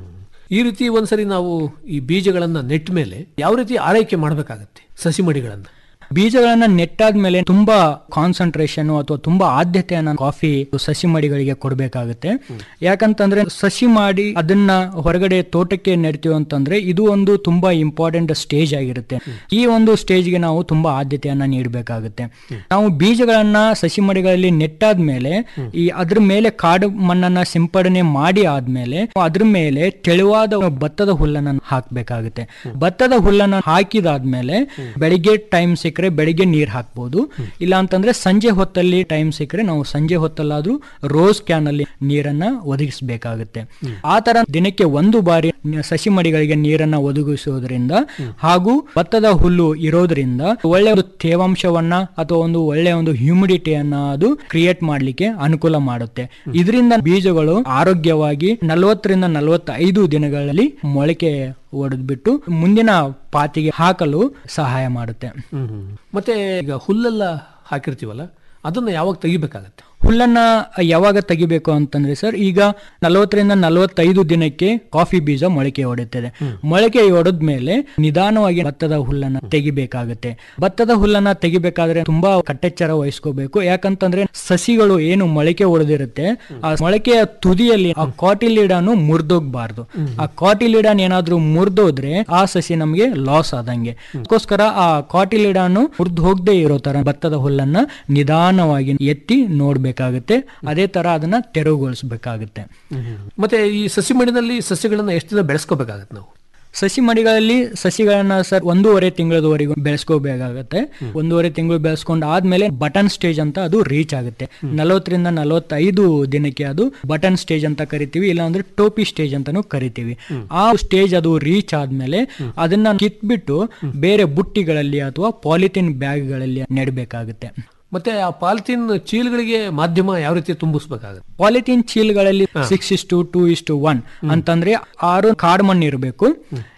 ಈ ರೀತಿ ಒಂದ್ಸರಿ ನಾವು ಈ ಬೀಜಗಳನ್ನ ನೆಟ್ಟ ಮೇಲೆ ಯಾವ ರೀತಿ ಆರೈಕೆ ಮಾಡಬೇಕಾಗತ್ತೆ ಸಸಿ ಮಡಿಗಳನ್ನ ಬೀಜಗಳನ್ನ ನೆಟ್ಟಾದ್ಮೇಲೆ ತುಂಬಾ ಕಾನ್ಸಂಟ್ರೇಷನ್ ಅಥವಾ ತುಂಬಾ ಆದ್ಯತೆಯನ್ನ ಕಾಫಿ ಸಸಿ ಮಡಿಗಳಿಗೆ ಕೊಡಬೇಕಾಗುತ್ತೆ ಯಾಕಂತಂದ್ರೆ ಸಸಿ ಮಾಡಿ ಅದನ್ನ ಹೊರಗಡೆ ತೋಟಕ್ಕೆ ನೆಡ್ತೀವಿ ಅಂತಂದ್ರೆ ಇದು ಒಂದು ತುಂಬಾ ಇಂಪಾರ್ಟೆಂಟ್ ಸ್ಟೇಜ್ ಆಗಿರುತ್ತೆ ಈ ಒಂದು ಸ್ಟೇಜ್ಗೆ ನಾವು ತುಂಬಾ ಆದ್ಯತೆಯನ್ನ ನೀಡಬೇಕಾಗುತ್ತೆ ನಾವು ಬೀಜಗಳನ್ನ ಸಸಿ ಮಡಿಗಳಲ್ಲಿ ನೆಟ್ಟಾದ್ಮೇಲೆ ಈ ಅದ್ರ ಮೇಲೆ ಕಾಡು ಮಣ್ಣನ್ನ ಸಿಂಪಡಣೆ ಮಾಡಿ ಆದ್ಮೇಲೆ ಅದ್ರ ಮೇಲೆ ತೆಳುವಾದ ಭತ್ತದ ಹುಲ್ಲನ್ನ ಹಾಕ್ಬೇಕಾಗುತ್ತೆ ಭತ್ತದ ಹುಲ್ಲನ್ನ ಹಾಕಿದಾದ್ಮೇಲೆ ಬೆಳಿಗ್ಗೆ ಟೈಮ್ ಸಿಕ್ಕರೆ ಬೆಳಿಗ್ಗೆ ನೀರ್ ಹಾಕ್ಬೋದು ಇಲ್ಲ ಅಂತಂದ್ರೆ ಸಂಜೆ ಹೊತ್ತಲ್ಲಿ ಟೈಮ್ ಸಿಕ್ಕರೆ ನಾವು ಸಂಜೆ ಹೊತ್ತಲ್ಲಾದ್ರೂ ರೋಸ್ ಕ್ಯಾನ್ ಅಲ್ಲಿ ನೀರನ್ನ ಒದಗಿಸಬೇಕಾಗುತ್ತೆ ಆ ತರ ದಿನಕ್ಕೆ ಒಂದು ಬಾರಿ ನ- ಸಸಿ ಮಡಿಗಳಿಗೆ ನೀರನ್ನ ಒದಗಿಸುವುದರಿಂದ ಹಾಗೂ ಭತ್ತದ ಹುಲ್ಲು ಇರೋದ್ರಿಂದ ಒಳ್ಳೆ ಒಂದು ತೇವಾಂಶವನ್ನ ಅಥವಾ ಒಂದು ಒಳ್ಳೆ ಒಂದು ಹ್ಯೂಮಿಡಿಟಿಯನ್ನ ಅದು ಕ್ರಿಯೇಟ್ ಮಾಡ್ಲಿಕ್ಕೆ ಅನುಕೂಲ ಮಾಡುತ್ತೆ ಇದರಿಂದ ಬೀಜಗಳು ಆರೋಗ್ಯವಾಗಿ ನಲವತ್ತರಿಂದ ನಲವತ್ತೈದು ದಿನಗಳಲ್ಲಿ ಮೊಳಕೆ ಒಡೆದ್ಬಿಟ್ಟು ಮುಂದಿನ ಪಾತಿಗೆ ಹಾಕಲು ಸಹಾಯ ಮಾಡುತ್ತೆ ಮತ್ತೆ ಈಗ ಹುಲ್ಲೆಲ್ಲ ಹಾಕಿರ್ತೀವಲ್ಲ ಅದನ್ನ ಯಾವಾಗ ತೆಗಿಬೇಕಾಗತ್ತೆ ಹುಲ್ಲನ್ನ ಯಾವಾಗ ತೆಗಿಬೇಕು ಅಂತಂದ್ರೆ ಸರ್ ಈಗ ನಲವತ್ತರಿಂದ ನಲವತ್ತೈದು ದಿನಕ್ಕೆ ಕಾಫಿ ಬೀಜ ಮೊಳಕೆ ಹೊಡೆಯುತ್ತದೆ ಮೊಳಕೆ ಹೊಡೆದ್ಮೇಲೆ ನಿಧಾನವಾಗಿ ಭತ್ತದ ಹುಲ್ಲನ್ನ ತೆಗಿಬೇಕಾಗುತ್ತೆ ಭತ್ತದ ಹುಲ್ಲನ್ನ ತೆಗಿಬೇಕಾದ್ರೆ ತುಂಬಾ ಕಟ್ಟೆಚ್ಚರ ವಹಿಸ್ಕೋಬೇಕು ಯಾಕಂತಂದ್ರೆ ಸಸಿಗಳು ಏನು ಮೊಳಕೆ ಹೊಡೆದಿರುತ್ತೆ ಆ ಮೊಳಕೆಯ ತುದಿಯಲ್ಲಿ ಆ ಕಾಟಿಲಿಡಾನು ಮುರಿದೋಗ್ಬಾರ್ದು ಆ ಕಾಟಿಲಿಡಾನ್ ಏನಾದ್ರೂ ಮುರಿದೋದ್ರೆ ಆ ಸಸಿ ನಮಗೆ ಲಾಸ್ ಆದಂಗೆ ಅದಕ್ಕೋಸ್ಕರ ಆ ಕಾಟಿಲಿಡಾನು ಮುರಿದು ಹೋಗದೆ ಇರೋ ತರ ಭತ್ತದ ಹುಲ್ಲನ್ನ ನಿಧಾನವಾಗಿ ಎತ್ತಿ ನೋಡ್ಬೇಕಾಗುತ್ತೆ ಅದೇ ತರ ಅದನ್ನ ತೆರವುಗೊಳಿಸ್ಬೇಕಾಗುತ್ತೆ ಮತ್ತೆ ಈ ಸಸಿ ಮಡಿನಲ್ಲಿ ಸಸ್ಯಗಳನ್ನ ಎಷ್ಟು ದಿನ ಬೆಳೆಸ್ಕೋಬೇಕಾಗತ್ತೆ ನಾವು ಸಸಿ ಮಡಿಗಳಲ್ಲಿ ಸಸಿಗಳನ್ನ ಸರ್ ಒಂದೂವರೆ ತಿಂಗಳದವರೆಗೂ ಬೆಳೆಸ್ಕೋಬೇಕಾಗತ್ತೆ ಒಂದೂವರೆ ತಿಂಗಳು ಬೆಳೆಸ್ಕೊಂಡು ಆದ್ಮೇಲೆ ಬಟನ್ ಸ್ಟೇಜ್ ಅಂತ ಅದು ರೀಚ್ ಆಗುತ್ತೆ ನಲವತ್ತರಿಂದ ನಲವತ್ತೈದು ದಿನಕ್ಕೆ ಅದು ಬಟನ್ ಸ್ಟೇಜ್ ಅಂತ ಕರಿತೀವಿ ಇಲ್ಲ ಅಂದ್ರೆ ಟೋಪಿ ಸ್ಟೇಜ್ ಅಂತಾನು ಕರಿತೀವಿ ಆ ಸ್ಟೇಜ್ ಅದು ರೀಚ್ ಆದ್ಮೇಲೆ ಅದನ್ನ ಕಿತ್ಬಿಟ್ಟು ಬೇರೆ ಬುಟ್ಟಿಗಳಲ್ಲಿ ಅಥವಾ ಪಾಲಿಥಿನ್ ಬ್ಯಾಗ್ಗಳಲ್ಲಿ ನೆಡಬೇಕಾಗುತ್ತೆ ಮತ್ತೆ ಆ ಪಾಲಿಥೀನ್ ಚೀಲಗಳಿಗೆ ಮಾಧ್ಯಮ ಯಾವ ರೀತಿ ತುಂಬಿಸ್ಬೇಕಾಗತ್ತೆ ಪಾಲಿಥೀನ್ ಚೀಲ್ಗಳಲ್ಲಿ six into two into one ಅಂತಂದ್ರೆ ಆರು ಕಾಡು ಮಣ್ಣು ಇರಬೇಕು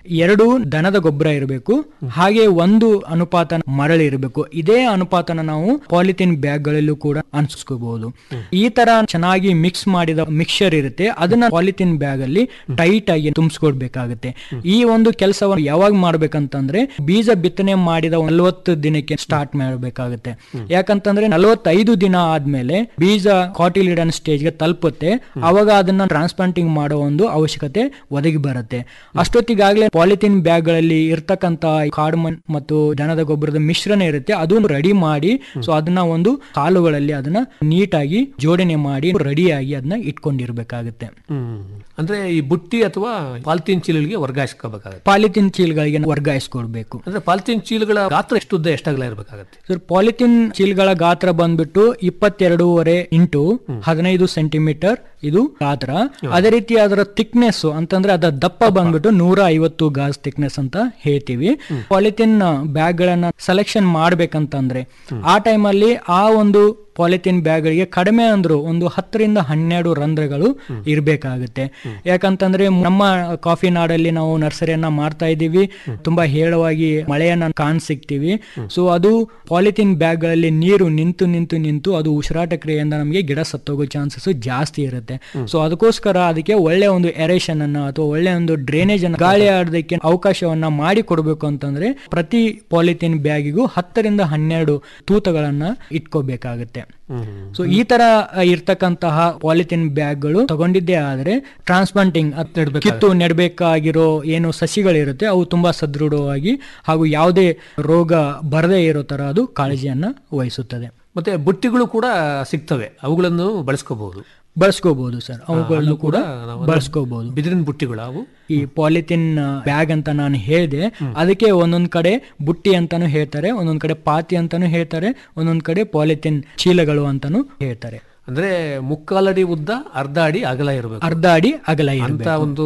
ಎರಡು ದನದ ಗೊಬ್ಬರ ಇರಬೇಕು ಹಾಗೆ ಒಂದು ಅನುಪಾತ ಮರಳು ಇರಬೇಕು ಇದೇ ಅನುಪಾತನ ನಾವು ಪಾಲಿಥಿನ್ ಬ್ಯಾಗ್ ಗಳಲ್ಲೂ ಕೂಡ ಅನ್ಸ್ಕೋಬಹುದು ಈ ತರ ಚೆನ್ನಾಗಿ ಮಿಕ್ಸ್ ಮಾಡಿದ ಮಿಕ್ಸರ್ ಇರುತ್ತೆ ಅದನ್ನ ಪಾಲಿಥಿನ್ ಬ್ಯಾಗ್ ಅಲ್ಲಿ ಟೈಟ್ ಆಗಿ ತುಂಬಿಸ್ಕೊಡ್ಬೇಕಾಗುತ್ತೆ ಈ ಒಂದು ಕೆಲಸವನ್ನು ಯಾವಾಗ ಮಾಡ್ಬೇಕಂತಂದ್ರೆ ಬೀಜ ಬಿತ್ತನೆ ಮಾಡಿದ ನಲವತ್ತು ದಿನಕ್ಕೆ ಸ್ಟಾರ್ಟ್ ಮಾಡಬೇಕಾಗುತ್ತೆ ಯಾಕಂತಂದ್ರೆ ನಲವತ್ತೈದು ದಿನ ಆದ್ಮೇಲೆ ಬೀಜ ಕಾಟಿಲಿಡನ್ ಸ್ಟೇಜ್ಗೆ ತಲುಪುತ್ತೆ ಅವಾಗ ಅದನ್ನ ಟ್ರಾನ್ಸ್ಪ್ಲಾಂಟಿಂಗ್ ಮಾಡೋ ಒಂದು ಅವಶ್ಯಕತೆ ಒದಗಿ ಬರುತ್ತೆ ಅಷ್ಟೊತ್ತಿಗಾಗ್ಲೇ ಪಾಲಿಥಿನ್ ಬ್ಯಾಗ್ ಗಳಲ್ಲಿ ಇರ್ತಕ್ಕಂತ ಕಾರ್ಡ್ಮನ್ ಮತ್ತು ದನದ ಗೊಬ್ಬರದ ಮಿಶ್ರಣ ಇರುತ್ತೆ ಅದನ್ನು ರೆಡಿ ಮಾಡಿ ಸೊ ಅದನ್ನ ಒಂದು ಕಾಲುಗಳಲ್ಲಿ ಅದನ್ನ ನೀಟಾಗಿ ಜೋಡಣೆ ಮಾಡಿ ರೆಡಿಯಾಗಿ ಅದನ್ನ ಇಟ್ಕೊಂಡಿರ್ಬೇಕಾಗುತ್ತೆ ಹ್ಮ್ ಅಂದ್ರೆ ಈ ಬುಟ್ಟಿ ಅಥವಾ ಪಾಲಿಥೀನ್ ಚೀಲಗಳಿಗೆ ವರ್ಗಾಯಿಸ್ಕೋಬೇಕಾಗುತ್ತೆ ಪಾಲಿಥಿನ್ ಚೀಲ್ಗಳಿಗೆ ವರ್ಗಾಯಿಸ್ಕೊಡ್ಬೇಕು ಅಂದ್ರೆ ಪಾಲಿಥೀನ್ ಚೀಲಗಳ ಗಾತ್ರ ಎಷ್ಟು ಉದ್ದ ಎಷ್ಟಾಗಲ ಇರಬೇಕಾಗತ್ತೆ ಸರ್ ಪಾಲಿಥಿನ್ ಚೀಲ್ಗಳ ಗಾತ್ರ ಬಂದ್ಬಿಟ್ಟು ಇಪ್ಪತ್ತೆರಡೂವರೆ ಇಂಟು ಹದಿನೈದು ಸೆಂಟಿಮೀಟರ್ ಇದು ಗಾತ್ರ ಅದೇ ರೀತಿ ಅದರ ಥಿಕ್ನೆಸ್ ಅಂತಂದ್ರೆ ಅದರ ದಪ್ಪ ಬಂದ್ಬಿಟ್ಟು ನೂರ ಐವತ್ತು ಗಾಜ್ ಥಿಕ್ನೆಸ್ ಅಂತ ಹೇಳ್ತೀವಿ ಪಾಲಿಥಿನ್ ಬ್ಯಾಗ್ ಗಳನ್ನ ಸೆಲೆಕ್ಷನ್ ಮಾಡ್ಬೇಕಂತಂದ್ರೆ ಆ ಟೈಮಲ್ಲಿ ಆ ಒಂದು ಪಾಲಿಥಿನ್ ಬ್ಯಾಗ್ಗಳಿಗೆ ಕಡಿಮೆ ಅಂದ್ರು ಒಂದು ಹತ್ತರಿಂದ ಹನ್ನೆರಡು ರಂಧ್ರಗಳು ಇರಬೇಕಾಗುತ್ತೆ ಯಾಕಂತಂದ್ರೆ ನಮ್ಮ ಕಾಫಿ ನಾಡಲ್ಲಿ ನಾವು ನರ್ಸರಿಯನ್ನ ಮಾಡ್ತಾ ಇದ್ದೀವಿ ತುಂಬಾ ಹೇಳವಾಗಿ ಮಳೆಯನ್ನ ಕಾಣ್ ಸಿಗ್ತೀವಿ ಸೊ ಅದು ಪಾಲಿಥಿನ್ ಬ್ಯಾಗ್ಗಳಲ್ಲಿ ನೀರು ನಿಂತು ನಿಂತು ನಿಂತು ಅದು ಉಸಿರಾಟ ಕ್ರಿಯೆಯಿಂದ ನಮಗೆ ಗಿಡ ಸತ್ತೋಗೋ ಚಾನ್ಸಸ್ ಜಾಸ್ತಿ ಇರುತ್ತೆ ಸೊ ಅದಕ್ಕೋಸ್ಕರ ಅದಕ್ಕೆ ಒಳ್ಳೆ ಒಂದು ಎರೇಷನ್ ಅನ್ನ ಅಥವಾ ಒಳ್ಳೆ ಒಂದು ಡ್ರೈನೇಜ್ ಅನ್ನ ಗಾಳಿ ಆಡೋದಕ್ಕೆ ಅವಕಾಶವನ್ನ ಮಾಡಿ ಕೊಡಬೇಕು ಅಂತಂದ್ರೆ ಪ್ರತಿ ಪಾಲಿಥಿನ್ ಬ್ಯಾಗಿಗೂ ಹತ್ತರಿಂದ ಹನ್ನೆರಡು ತೂತಗಳನ್ನ ಇಟ್ಕೋಬೇಕಾಗುತ್ತೆ ಸೊ ಈ ತರ ಇರ್ತಕ್ಕಂತಹ ಪಾಲಿಥಿನ್ ಬ್ಯಾಗ್ಗಳು ತಗೊಂಡಿದ್ದೇ ಆದ್ರೆ ಟ್ರಾನ್ಸ್ಪ್ಲಾಂಟಿಂಗ್ ಕಿತ್ತು ನೆಡಬೇಕಾಗಿರೋ ಏನು ಸಸಿಗಳಿರುತ್ತೆ ಅವು ತುಂಬಾ ಸದೃಢವಾಗಿ ಹಾಗೂ ಯಾವುದೇ ರೋಗ ಬರದೇ ಇರೋ ತರ ಅದು ಕಾಳಜಿಯನ್ನ ವಹಿಸುತ್ತದೆ ಮತ್ತೆ ಬುಟ್ಟಿಗಳು ಕೂಡ ಸಿಗ್ತವೆ ಅವುಗಳನ್ನು ಬಳಸ್ಕೋಬಹುದು ಬಳಸ್ಕೋಬಹುದು ಸರ್ ಅವುಗಳನ್ನು ಕೂಡ ನಾವು ಬಳಸ್ಕೋಬಹುದು ಬಿದಿರಿನ ಬುಟ್ಟಿಗಳು ಅವು ಈ ಪಾಲಿಥಿನ್ ಬ್ಯಾಗ್ ಅಂತ ನಾನು ಹೇಳಿದೆ ಅದಕ್ಕೆ ಒಂದೊಂದ್ ಕಡೆ ಬುಟ್ಟಿ ಅಂತಾನು ಹೇಳ್ತಾರೆ ಒಂದೊಂದ್ ಕಡೆ ಪಾತಿ ಅಂತಾನು ಹೇಳ್ತಾರೆ ಒಂದೊಂದ್ ಕಡೆ ಪಾಲಿಥಿನ್ ಚೀಲಗಳು ಅಂತಾನು ಹೇಳ್ತಾರೆ ಅಂದ್ರೆ ಮುಕ್ಕಾಲಡಿ ಉದ್ದ ಅರ್ಧ ಅಡಿ ಅಗಲ ಇರಬೇಕು ಅರ್ಧ ಅಡಿ ಅಗಲ ಅಂತ ಇರಬೇಕು ಒಂದು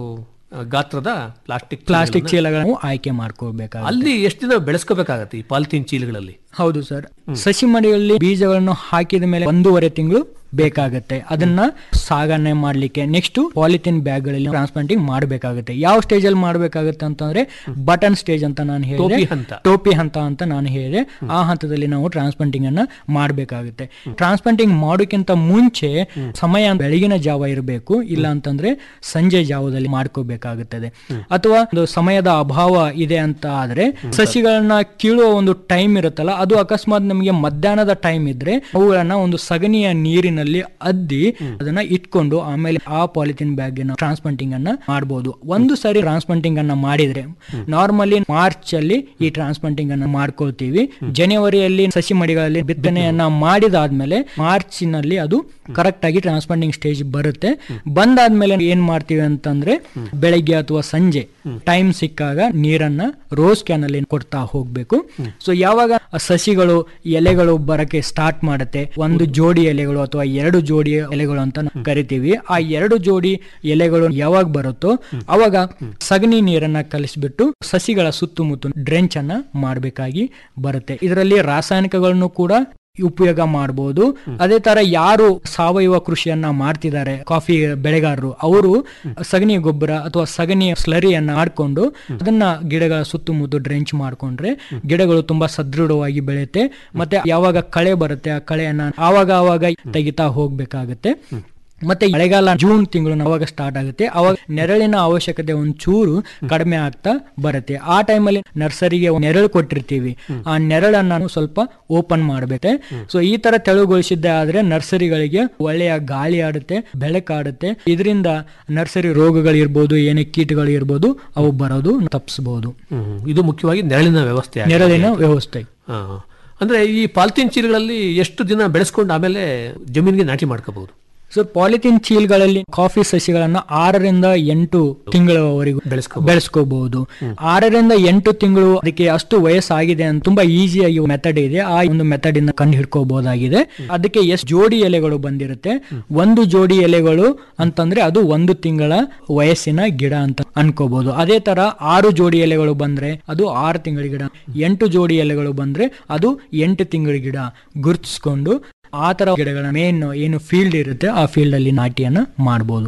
ಆ, ಗಾತ್ರದ ಪ್ಲಾಸ್ಟಿಕ್ ಪ್ಲಾಸ್ಟಿಕ್ ಚೀಲಗಳನ್ನು ಆಯ್ಕೆ ಮಾಡ್ಕೋಬೇಕಾಗುತ್ತೆ ಅಲ್ಲಿ ಎಷ್ಟು ದಿನ ಬೆಳೆಸ್ಕೋಬೇಕಾಗತ್ತೆ ಈ ಪಾಲಿಥೀನ್ ಚೀಲಗಳಲ್ಲಿ ಹೌದು ಸರ್ ಸಸಿ ಮಡಿಯಲ್ಲಿ ಬೀಜಗಳನ್ನು ಹಾಕಿದ ಮೇಲೆ ಒಂದೂವರೆ ತಿಂಗಳು ಬೇಕಾಗುತ್ತೆ ಅದನ್ನ ಸಾಗಣೆ ಮಾಡ್ಲಿಕ್ಕೆ ನೆಕ್ಸ್ಟ್ ಪಾಲಿಥಿನ್ ಬ್ಯಾಗ್ ಗಳಲ್ಲಿ ಟ್ರಾನ್ಸ್ಪ್ಲಾಂಟಿಂಗ್ ಮಾಡಬೇಕಾಗುತ್ತೆ ಯಾವ ಸ್ಟೇಜ್ ಅಲ್ಲಿ ಮಾಡಬೇಕಾಗುತ್ತೆ ಅಂತಂದ್ರೆ ಬಟನ್ ಸ್ಟೇಜ್ ಅಂತ ನಾನು ಹೇಳಿದೆ ಟೋಪಿ ಹಂತ. ಟೋಪಿ ಹಂತ ಅಂತ ನಾನು ಹೇಳಿದೆ ಆ ಹಂತದಲ್ಲಿ ನಾವು ಟ್ರಾನ್ಸ್ಪ್ಲಾಂಟಿಂಗ್ ಅನ್ನ ಮಾಡಬೇಕಾಗುತ್ತೆ ಟ್ರಾನ್ಸ್ಪ್ಲಾಂಟಿಂಗ್ ಮಾಡೋಕ್ಕಿಂತ ಮುಂಚೆ ಸಮಯ ಬೆಳಗಿನ ಜಾವ ಇರಬೇಕು ಇಲ್ಲ ಅಂತಂದ್ರೆ ಸಂಜೆ ಜಾವದಲ್ಲಿ ಮಾಡ್ಕೋಬೇಕಾಗುತ್ತದೆ ಅಥವಾ ಒಂದು ಸಮಯದ ಅಭಾವ ಇದೆ ಅಂತ ಆದ್ರೆ ಸಸಿಗಳನ್ನ ಕೀಳುವ ಒಂದು ಟೈಮ್ ಇರುತ್ತಲ್ಲ ಅದು ಅಕಸ್ಮಾತ್ ನಮಗೆ ಮಧ್ಯಾಹ್ನದ ಟೈಮ್ ಇದ್ರೆ ಅವುಗಳನ್ನ ಒಂದು ಸಗಣಿಯ ನೀರಿನಲ್ಲಿ ಅದ್ದಿ ಅದನ್ನ ಇಟ್ಕೊಂಡು ಆಮೇಲೆ ಆ ಪಾಲಿಥಿನ್ ಬ್ಯಾಗ್ ಟ್ರಾನ್ಸ್ಪ್ಲಾಂಟಿಂಗ್ ಅನ್ನ ಮಾಡಬಹುದು ಒಂದು ಸಾರಿ ಟ್ರಾನ್ಸ್ಪ್ಲಾಂಟಿಂಗ್ ಅನ್ನ ಮಾಡಿದ್ರೆ ನಾರ್ಮಲಿ ಮಾರ್ಚ್ ಅಲ್ಲಿ ಈ ಟ್ರಾನ್ಸ್ಪ್ಲಾಂಟಿಂಗ್ ಅನ್ನ ಮಾಡ್ಕೊಳ್ತೀವಿ ಜನವರಿಯಲ್ಲಿ ಸಸಿ ಮಡಿಗಳಲ್ಲಿ ಬಿತ್ತನೆಯನ್ನ ಮಾಡಿದಾದ್ಮೇಲೆ ಮಾರ್ಚಿನಲ್ಲಿ ಅದು ಕರೆಕ್ಟ್ ಆಗಿ ಟ್ರಾನ್ಸ್ಪ್ಲಾಂಟಿಂಗ್ ಸ್ಟೇಜ್ ಬರುತ್ತೆ ಬಂದಾದ್ಮೇಲೆ ಏನ್ ಮಾಡ್ತೀವಿ ಅಂತಂದ್ರೆ ಬೆಳಗ್ಗೆ ಅಥವಾ ಸಂಜೆ ಟೈಮ್ ಸಿಕ್ಕಾಗ ನೀರನ್ನ ರೋಸ್ ಕ್ಯಾನ್ ಅಲ್ಲಿ ಕೊಡ್ತಾ ಹೋಗ್ಬೇಕು ಸೊ ಯಾವಾಗ ಆ ಸಸಿಗಳು ಎಲೆಗಳು ಬರಕ್ಕೆ ಸ್ಟಾರ್ಟ್ ಮಾಡುತ್ತೆ ಒಂದು ಜೋಡಿ ಎಲೆಗಳು ಅಥವಾ ಎರಡು ಜೋಡಿ ಎಲೆಗಳು ಅಂತ ನಾವು ಕರಿತೀವಿ ಆ ಎರಡು ಜೋಡಿ ಎಲೆಗಳು ಯಾವಾಗ ಬರುತ್ತೋ ಅವಾಗ ಸಗಣಿ ನೀರನ್ನ ಕಲಿಸ್ಬಿಟ್ಟು ಸಸಿಗಳ ಸುತ್ತಮುತ್ತ ಡ್ರೆಂಚ್ ಅನ್ನ ಮಾಡಬೇಕಾಗಿ ಬರುತ್ತೆ ಇದರಲ್ಲಿ ರಾಸಾಯನಿಕಗಳನ್ನು ಕೂಡ ಉಪಯೋಗ ಮಾಡಬಹುದು ಅದೇ ತರ ಯಾರು ಸಾವಯವ ಕೃಷಿಯನ್ನ ಮಾಡ್ತಿದ್ದಾರೆ ಕಾಫಿ ಬೆಳೆಗಾರರು ಅವರು ಸಗಣಿ ಗೊಬ್ಬರ ಅಥವಾ ಸಗಣಿಯ ಸ್ಲರಿಯನ್ನ ಮಾಡ್ಕೊಂಡು ಅದನ್ನ ಗಿಡಗಳ ಸುತ್ತಮುತ್ತ ಡ್ರೆಂಚ್ ಮಾಡ್ಕೊಂಡ್ರೆ ಗಿಡಗಳು ತುಂಬಾ ಸದೃಢವಾಗಿ ಬೆಳೆಯುತ್ತೆ ಮತ್ತೆ ಯಾವಾಗ ಕಳೆ ಬರುತ್ತೆ ಆ ಕಳೆಯನ್ನ ಆವಾಗ ಆವಾಗ ತೆಗಿತಾ ಹೋಗ್ಬೇಕಾಗತ್ತೆ ಮತ್ತೆ ಮಳೆಗಾಲ ಜೂನ್ ತಿಂಗಳು ಅವಾಗ ಸ್ಟಾರ್ಟ್ ಆಗುತ್ತೆ ಅವಾಗ ನೆರಳಿನ ಅವಶ್ಯಕತೆ ಒಂಚೂರು ಕಡಿಮೆ ಆಗ್ತಾ ಬರುತ್ತೆ ಆ ಟೈಮಲ್ಲಿ ನರ್ಸರಿಗೆ ನೆರಳು ಕೊಟ್ಟಿರ್ತೀವಿ ಆ ನೆರಳನ್ನ ನಾವು ಸ್ವಲ್ಪ ಓಪನ್ ಮಾಡಬೇಕು ಸೊ ಈ ತರ ತೆಳುಗೊಳಿಸಿದ್ದೆ ಆದ್ರೆ ನರ್ಸರಿಗಳಿಗೆ ಒಳ್ಳೆಯ ಗಾಳಿ ಆಡುತ್ತೆ ಬೆಳಕಾಡುತ್ತೆ ಇದರಿಂದ ನರ್ಸರಿ ರೋಗಗಳಿರ್ಬೋದು ಏನೇ ಕೀಟಗಳು ಇರ್ಬೋದು ಅವು ಬರೋದು ತಪ್ಪಿಸಬಹುದು ಹ್ಮ್. ಇದು ಮುಖ್ಯವಾಗಿ ನೆರಳಿನ ವ್ಯವಸ್ಥೆ ಆಗಿದೆ. ನೆರಳಿನ ವ್ಯವಸ್ಥೆ ಹಾ. ಅಂದ್ರೆ ಈ ಪಾಲಿಥೀನ್ ಚೀಲಗಳಲ್ಲಿ ಎಷ್ಟು ದಿನ ಬೆಳೆಸ್ಕೊಂಡು ಆಮೇಲೆ ಜಮೀನಿಗೆ ನಾಟಿ ಮಾಡ್ಕೋಬಹುದು ಸೊ ಪಾಲಿಥಿನ್ ಚೀಲ್ಗಳಲ್ಲಿ ಕಾಫಿ ಸಸಿಗಳನ್ನ ಆರರಿಂದ ಎಂಟು ತಿಂಗಳವರೆಗೂ ಬೆಳೆಸ್ಕೋಬಹುದು. ಬೆಳೆಸ್ಕೋಬಹುದು ಆರರಿಂದ ಎಂಟು ತಿಂಗಳು ಅದಕ್ಕೆ ಅಷ್ಟು ವಯಸ್ಸಾಗಿದೆ ಅಂತ ತುಂಬಾ ಈಸಿಯಾಗಿ ಮೆಥಡ್ ಇದೆ ಆ ಒಂದು ಮೆಥಡ್ ಇಂದ ಕಂಡು ಹಿಡ್ಕೋಬಹುದಾಗಿದೆ ಅದಕ್ಕೆ ಎಷ್ಟು ಜೋಡಿ ಎಲೆಗಳು ಬಂದಿರುತ್ತೆ ಒಂದು ಜೋಡಿ ಎಲೆಗಳು ಅಂತಂದ್ರೆ ಅದು ಒಂದು ತಿಂಗಳ ವಯಸ್ಸಿನ ಗಿಡ ಅಂತ ಅನ್ಕೋಬಹುದು ಅದೇ ತರ ಆರು ಜೋಡಿ ಎಲೆಗಳು ಬಂದ್ರೆ ಅದು ಆರು ತಿಂಗಳ ಗಿಡ ಎಂಟು ಜೋಡಿ ಎಲೆಗಳು ಬಂದ್ರೆ ಅದು ಎಂಟು ತಿಂಗಳ ಗಿಡ ಗುರುತಿಸ್ಕೊಂಡು ಆ ತರ ಗಿಡಗಳ ಮೇನ್ ಏನು ಫೀಲ್ಡ್ ಇರುತ್ತೆ ಆ ಫೀಲ್ಡ್ ಅಲ್ಲಿ ನಾಟಿಯನ್ನ ಮಾಡಬಹುದು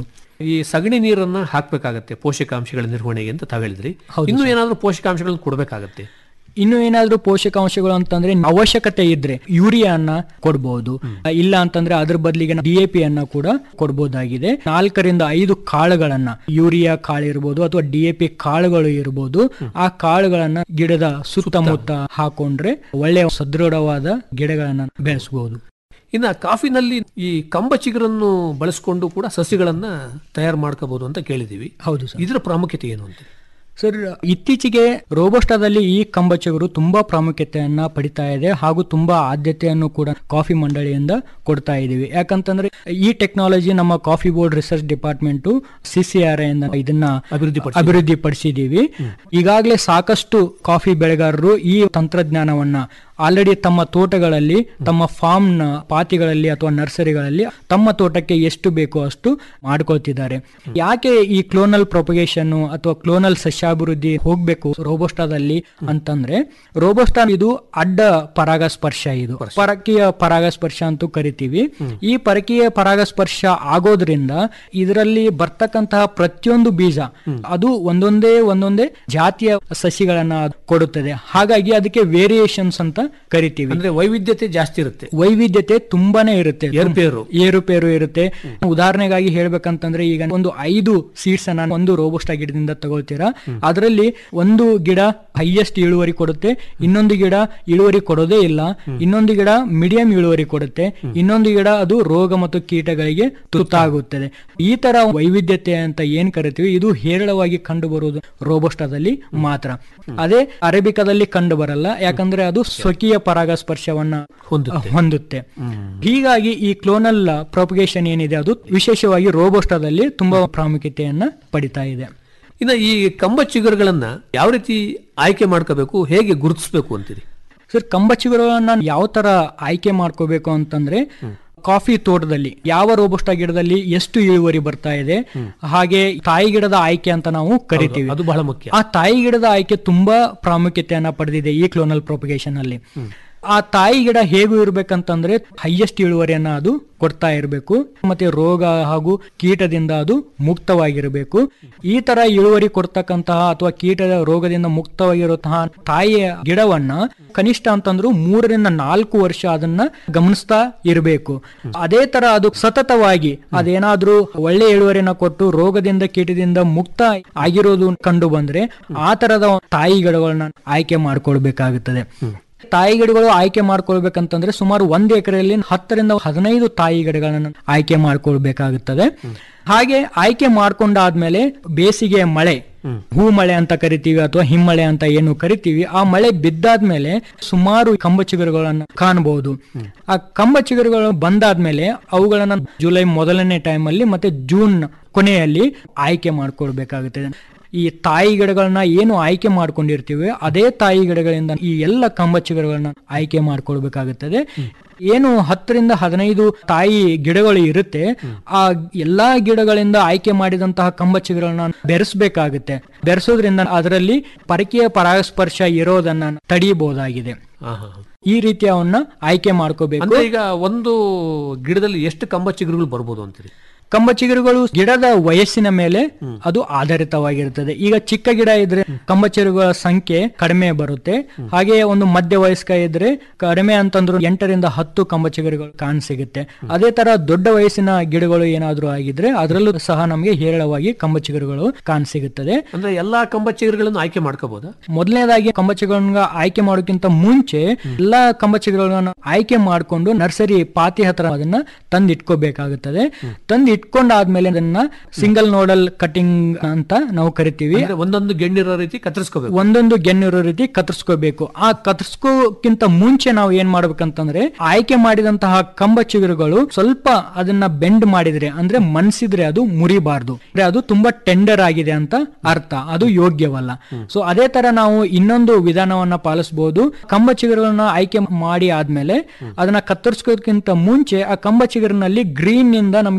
ಈ ಸಗಣಿ ನೀರನ್ನ ಹಾಕ್ಬೇಕಾಗತ್ತೆ ಪೋಷಕಾಂಶಗಳ ನಿರ್ವಹಣೆಗೆ ಅಂತ ತಾವ್ ಹೇಳಿದ್ರಿ ಹೌದು ಇನ್ನು ಏನಾದ್ರೂ ಪೋಷಕಾಂಶಗಳನ್ನು ಕೊಡಬೇಕಾಗತ್ತೆ ಇನ್ನು ಏನಾದ್ರೂ ಪೋಷಕಾಂಶಗಳು ಅಂತಂದ್ರೆ ಅವಶ್ಯಕತೆ ಇದ್ರೆ ಯೂರಿಯಾನ ಕೊಡ್ಬೋದು ಇಲ್ಲ ಅಂತಂದ್ರೆ ಅದ್ರ ಬದಲಿಗೆ ಡಿ ಎ ಪಿ ಅನ್ನ ಕೂಡ ಕೊಡ್ಬೋದಾಗಿದೆ ನಾಲ್ಕರಿಂದ ಐದು ಕಾಳುಗಳನ್ನ ಯೂರಿಯಾ ಕಾಳು ಇರ್ಬೋದು ಅಥವಾ ಡಿ ಎ ಪಿ ಕಾಳುಗಳು ಇರ್ಬೋದು ಆ ಕಾಳುಗಳನ್ನ ಗಿಡದ ಸುತ್ತಮುತ್ತ ಹಾಕೊಂಡ್ರೆ ಒಳ್ಳೆಯ ಸದೃಢವಾದ ಗಿಡಗಳನ್ನ ಬೆಳೆಸಬಹುದು ಇನ್ನು ಕಾಫಿನಲ್ಲಿ ಈ ಕಂಬ ಚಿಗುರನ್ನು ಬಳಸಿಕೊಂಡು ಕೂಡ ಸಸಿಗಳನ್ನ ತಯಾರು ಮಾಡ್ಕೋಬಹುದು ಅಂತ ಕೇಳಿದೀವಿ ಹೌದು ಸರ್ ಇದರ ಪ್ರಾಮುಖ್ಯತೆ ಏನು ಅಂತ ಸರ್ ಇತ್ತೀಚೆಗೆ ರೋಬೋಸ್ಟಾದಲ್ಲಿ ಈ ಕಂಬಚಗರು ತುಂಬಾ ಪ್ರಾಮುಖ್ಯತೆಯನ್ನ ಪಡಿತಾ ಇದೆ ಹಾಗೂ ತುಂಬಾ ಆದ್ಯತೆಯನ್ನು ಕೂಡ ಕಾಫಿ ಮಂಡಳಿಯಿಂದ ಕೊಡ್ತಾ ಇದೀವಿ ಯಾಕಂತಂದ್ರೆ ಈ ಟೆಕ್ನಾಲಜಿ ನಮ್ಮ coffee board research department CCR ಇದನ್ನ ಅಭಿವೃದ್ಧಿಪಡಿಸಿದೆ. ಅಭಿವೃದ್ಧಿ ಪಡಿಸಿದೀವಿ ಈಗಾಗಲೇ ಸಾಕಷ್ಟು ಕಾಫಿ ಬೆಳೆಗಾರರು ಈ ತಂತ್ರಜ್ಞಾನವನ್ನ ಆಲ್ರೆಡಿ ತಮ್ಮ ತೋಟಗಳಲ್ಲಿ ತಮ್ಮ ಫಾರ್ಮ್ ನ ಪಾತಿಗಳಲ್ಲಿ ಅಥವಾ ನರ್ಸರಿಗಳಲ್ಲಿ ತಮ್ಮ ತೋಟಕ್ಕೆ ಎಷ್ಟು ಬೇಕೋ ಅಷ್ಟು ಮಾಡ್ಕೊಳ್ತಿದ್ದಾರೆ ಯಾಕೆ ಈ ಕ್ಲೋನಲ್ ಪ್ರೊಪಗೇಷನ್ ಅಥವಾ ಕ್ಲೋನಲ್ ಸಸ್ಯಾಭಿವೃದ್ಧಿ ಹೋಗ್ಬೇಕು ರೋಬೋಸ್ಟಾದಲ್ಲಿ ಅಂತಂದ್ರೆ ರೋಬೋಸ್ಟಾ ಇದು ಅಡ್ಡ ಪರಾಗಸ್ಪರ್ಶ ಇದು ಪರಕೀಯ ಪರಾಗಸ್ಪರ್ಶ ಅಂತೂ ಕರಿತೀವಿ ಈ ಪರಕೀಯ ಪರಾಗಸ್ಪರ್ಶ ಆಗೋದ್ರಿಂದ ಇದರಲ್ಲಿ ಬರ್ತಕ್ಕಂತಹ ಪ್ರತಿಯೊಂದು ಬೀಜ ಅದು ಒಂದೊಂದೇ ಒಂದೊಂದೇ ಜಾತಿಯ ಸಸಿಗಳನ್ನ ಅದು ಕೊಡುತ್ತದೆ ಹಾಗಾಗಿ ಅದಕ್ಕೆ ವೇರಿಯೇಷನ್ಸ್ ಅಂತ ಕರಿತೀವಿ ಅಂದ್ರೆ ವೈವಿಧ್ಯತೆ ಜಾಸ್ತಿ ಇರುತ್ತೆ ವೈವಿಧ್ಯತೆ ತುಂಬಾನೇ ಇರುತ್ತೆ ಏರುಪೇರು. ಏರುಪೇರು ಇರುತ್ತೆ ಉದಾಹರಣೆಗಾಗಿ ಹೇಳ್ಬೇಕಂತಂದ್ರೆ ಈಗ ಒಂದು ಐದು ಸೀಡ್ಸ್ ಅನ್ನ ಒಂದು ರೋಬೋಸ್ಟ ಗಿಡದಿಂದ ತಗೊಳ್ತೀರಾ ಅದರಲ್ಲಿ ಒಂದು ಗಿಡ ಹೈಯೆಸ್ಟ್ ಇಳುವರಿ ಕೊಡುತ್ತೆ ಇನ್ನೊಂದು ಗಿಡ ಇಳುವರಿ ಕೊಡೋದೇ ಇಲ್ಲ ಇನ್ನೊಂದು ಗಿಡ ಮೀಡಿಯಂ ಇಳುವರಿ ಕೊಡುತ್ತೆ ಇನ್ನೊಂದು ಗಿಡ ಅದು ರೋಗ ಮತ್ತು ಕೀಟಗಳಿಗೆ ತುತ್ತಾಗುತ್ತದೆ ಈ ತರ ವೈವಿಧ್ಯತೆ ಅಂತ ಏನ್ ಕರಿತೀವಿ ಇದು ಹೇರಳವಾಗಿ ಕಂಡು ಬರುವುದು ರೋಬೋಸ್ಟಾದಲ್ಲಿ ಮಾತ್ರ ಅದೇ ಅರೇಬಿಕಾದಲ್ಲಿ ಕಂಡು ಬರಲ್ಲ ಯಾಕಂದ್ರೆ ಅದು ಸ್ವಕೀಯ ಪರಾಗಸ್ಪರ್ಶವನ್ನ ಹೊಂದುತ್ತೆ. ಹೊಂದುತ್ತೆ ಹೀಗಾಗಿ ಈ ಕ್ಲೋನಲ್ ಪ್ರೊಪಗೇಷನ್ ಏನಿದೆ ಅದು ವಿಶೇಷವಾಗಿ ರೋಬೋಸ್ಟಾದಲ್ಲಿ ತುಂಬಾ ಪ್ರಾಮುಖ್ಯತೆಯನ್ನ ಪಡಿತಾ ಇದೆ ಇನ್ನು ಈ ಕಂಬ ಚಿಗುರುಗಳನ್ನ ಯಾವ ರೀತಿ ಆಯ್ಕೆ ಮಾಡ್ಕೋಬೇಕು ಹೇಗೆ ಗುರುತಿಸಬೇಕು ಅಂತೀರಿ ಸರ್ ಕಂಬಚಿಗುರುಗಳನ್ನ ಯಾವ ತರ ಆಯ್ಕೆ ಮಾಡ್ಕೋಬೇಕು ಅಂತಂದ್ರೆ ಕಾಫಿ ತೋಟದಲ್ಲಿ ಯಾವ ರೋಬೋಸ್ಟಾ ಗಿಡದಲ್ಲಿ ಎಷ್ಟು ಇಳುವರಿ ಬರ್ತಾ ಇದೆ ಹಾಗೆ ತಾಯಿ ಗಿಡದ ಆಯ್ಕೆ ಅಂತ ನಾವು ಕರಿತೀವಿ ಅದು ಬಹಳ ಮುಖ್ಯ ಆ ತಾಯಿ ಗಿಡದ ಆಯ್ಕೆ ತುಂಬಾ ಪ್ರಾಮುಖ್ಯತೆಯನ್ನ ಪಡೆದಿದೆ ಈ ಕ್ಲೋನಲ್ ಪ್ರೊಪಗೇಷನ್ ಅಲ್ಲಿ ಆ ತಾಯಿ ಗಿಡ ಹೇಗೂ ಇರ್ಬೇಕಂತಂದ್ರೆ ಹೈಯೆಸ್ಟ್ ಇಳುವರಿಯನ್ನ ಅದು ಕೊಡ್ತಾ ಇರಬೇಕು ಮತ್ತೆ ರೋಗ ಹಾಗೂ ಕೀಟದಿಂದ ಅದು ಮುಕ್ತವಾಗಿರಬೇಕು ಈ ತರ ಇಳುವರಿ ಕೊಡ್ತಕ್ಕಂತಹ ಅಥವಾ ಕೀಟದ ರೋಗದಿಂದ ಮುಕ್ತವಾಗಿರುವಂತಹ ತಾಯಿಯ ಗಿಡವನ್ನ ಕನಿಷ್ಠ ಅಂತಂದ್ರು ಮೂರರಿಂದ ನಾಲ್ಕು ವರ್ಷ ಅದನ್ನ ಗಮನಿಸ್ತಾ ಇರಬೇಕು ಅದೇ ತರ ಅದು ಸತತವಾಗಿ ಅದೇನಾದ್ರೂ ಒಳ್ಳೆ ಇಳುವರಿನ ಕೊಟ್ಟು ರೋಗದಿಂದ ಕೀಟದಿಂದ ಮುಕ್ತ ಆಗಿರೋದು ಕಂಡು ಬಂದ್ರೆ ಆ ತರದ ತಾಯಿ ಗಿಡಗಳನ್ನ ಆಯ್ಕೆ ಮಾಡ್ಕೊಳ್ಬೇಕಾಗುತ್ತದೆ ತಾಯಿ ಗಿಡಗಳು ಆಯ್ಕೆ ಮಾಡ್ಕೊಳ್ಬೇಕಂತಂದ್ರೆ ಸುಮಾರು ಒಂದು ಎಕರೆಯಲ್ಲಿ ಹತ್ತರಿಂದ ಹದಿನೈದು ತಾಯಿ ಗಿಡಗಳನ್ನ ಆಯ್ಕೆ ಮಾಡ್ಕೊಳ್ಬೇಕಾಗುತ್ತದೆ ಹಾಗೆ ಆಯ್ಕೆ ಮಾಡ್ಕೊಂಡಾದ್ಮೇಲೆ ಬೇಸಿಗೆ ಮಳೆ ಹೂ ಮಳೆ ಅಂತ ಕರಿತೀವಿ ಅಥವಾ ಹಿಮ್ಮಳೆ ಅಂತ ಏನು ಕರಿತೀವಿ ಆ ಮಳೆ ಬಿದ್ದಾದ್ಮೇಲೆ ಸುಮಾರು ಕಂಬ ಚಿಗುರುಗಳನ್ನ ಕಾಣಬಹುದು ಆ ಕಂಬ ಚಿಗುರುಗಳು ಬಂದಾದ್ಮೇಲೆ ಅವುಗಳನ್ನ ಜುಲೈ ಮೊದಲನೇ ಟೈಮ್ ಅಲ್ಲಿ ಮತ್ತೆ ಜೂನ್ ಕೊನೆಯಲ್ಲಿ ಆಯ್ಕೆ ಮಾಡ್ಕೊಳ್ಬೇಕಾಗುತ್ತದೆ ಈ ತಾಯಿ ಗಿಡಗಳನ್ನ ಏನು ಆಯ್ಕೆ ಮಾಡ್ಕೊಂಡಿರ್ತೀವಿ ಅದೇ ತಾಯಿ ಗಿಡಗಳಿಂದ ಈ ಎಲ್ಲ ಕಂಬಚಿಗರಗಳನ್ನ ಆಯ್ಕೆ ಮಾಡ್ಕೊಳ್ಬೇಕಾಗುತ್ತದೆ ಏನು ಹತ್ತರಿಂದ ಹದಿನೈದು ತಾಯಿ ಗಿಡಗಳು ಇರುತ್ತೆ ಆ ಎಲ್ಲಾ ಗಿಡಗಳಿಂದ ಆಯ್ಕೆ ಮಾಡಿದಂತಹ ಕಂಬಚಿಗರನ್ನ ಬೆರೆಸ್ಬೇಕಾಗುತ್ತೆ ಬೆರೆಸೋದ್ರಿಂದ ಅದರಲ್ಲಿ ಪರಕೀಯ ಪರಾಗಸ್ಪರ್ಶ ಇರೋದನ್ನ ತಡೆಯಬಹುದಾಗಿದೆ ಆಹಾ. ಈ ರೀತಿ ಅವನ್ನ ಆಯ್ಕೆ ಮಾಡ್ಕೋಬೇಕು ಅಂದ್ರೆ ಈಗ ಒಂದು ಗಿಡದಲ್ಲಿ ಎಷ್ಟು ಕಂಬ ಚಿಗುರುಗಳು ಬರ್ಬೋದು ಅಂತೀರಿ ಕಂಬ ಚಿಗುರುಗಳು ಗಿಡದ ವಯಸ್ಸಿನ ಮೇಲೆ ಅದು ಆಧಾರಿತವಾಗಿರುತ್ತದೆ ಈಗ ಚಿಕ್ಕ ಗಿಡ ಇದ್ರೆ ಕಂಬ ಚಿಗುರುಗಳ ಸಂಖ್ಯೆ ಕಡಿಮೆ ಬರುತ್ತೆ ಹಾಗೆ ಒಂದು ಮಧ್ಯ ವಯಸ್ಕ ಇದ್ರೆ ಕಡಿಮೆ ಅಂತಂದ್ರು ಎಂಟರಿಂದ ಹತ್ತು ಕಂಬ ಚಿಗುರುಗಳು ಕಾಣ ಸಿಗುತ್ತೆ ಅದೇ ತರ ದೊಡ್ಡ ವಯಸ್ಸಿನ ಗಿಡಗಳು ಏನಾದ್ರೂ ಆಗಿದ್ರೆ ಅದರಲ್ಲೂ ಸಹ ನಮಗೆ ಹೇರಳವಾಗಿ ಕಂಬ ಚಿಗುರುಗಳು ಕಾಣ ಸಿಗುತ್ತದೆ ಅಂದ್ರೆ ಎಲ್ಲಾ ಕಂಬ ಚಿಗುರುಗಳನ್ನು ಆಯ್ಕೆ ಮಾಡ್ಕೋಬಹುದಾ ಮೊದಲನೇದಾಗಿ ಕಂಬಚಿಗಳನ್ನ ಆಯ್ಕೆ ಮಾಡೋಕ್ಕಿಂತ ಮುಂಚೆ ಎಲ್ಲಾ ಕಂಬಚಿಗಳನ್ನ ಆಯ್ಕೆ ಮಾಡಿಕೊಂಡು ನರ್ಸರಿ ಪಾತಿ ಹತ್ರ ಅದನ್ನ ತಂದು ಇಟ್ಕೋಬೇಕಾಗುತ್ತದೆ ತಂದು ಇಟ್ಕೊಂಡಾದ್ಮೇಲೆ ಅದನ್ನ ಸಿಂಗಲ್ ನೋಡಲ್ ಕಟಿಂಗ್ ಅಂತ ನಾವು ಕರಿತೀವಿ ಅಂದ್ರೆ ಒಂದೊಂದು ಗೆಣ್ಣಿರೋ ರೀತಿ ಕತ್ತರಿಸ್ಕೋಬೇಕು ಒಂದೊಂದು ಗೆನ್ನಿರೋ ರೀತಿ ಕತ್ತರಿಸ್ಕೋಬೇಕು ಆ ಕತ್ತರಿಸ್ಕೋಕ್ಕಿಂತ ಮುಂಚೆ ನಾವು ಏನ್ ಮಾಡ್ಬೇಕಂತಂದ್ರೆ ಆಯ್ಕೆ ಮಾಡಿದಂತಹ ಕಂಬ ಚಿಗುರುಗಳು ಸ್ವಲ್ಪ ಅದನ್ನ ಬೆಂಡ್ ಮಾಡಿದ್ರೆ ಅಂದ್ರೆ ಮನ್ಸಿದ್ರೆ ಅದು ಮುರಿಬಾರ್ದು ಅಂದ್ರೆ ಅದು ತುಂಬಾ ಟೆಂಡರ್ ಆಗಿದೆ ಅಂತ ಅರ್ಥ ಅದು ಯೋಗ್ಯವಲ್ಲ ಸೊ ಅದೇ ತರ ನಾವು ಇನ್ನೊಂದು ವಿಧಾನವನ್ನ ಪಾಲಿಸಬಹುದು ಕಂಬ ಚಿಗುರುಗಳನ್ನ ಆಯ್ಕೆ ಮಾಡಿ ಆದ್ಮೇಲೆ ಅದನ್ನ ಕತ್ತರಿಸ್ಕೋಕ್ಕಿಂತ ಮುಂಚೆ ಆ ಕಂಬ ಚಿಗುರಿನಲ್ಲಿ ಗ್ರೀನ್ ನಿಂದ ನಮಗೆ ಬ್ರೌನ್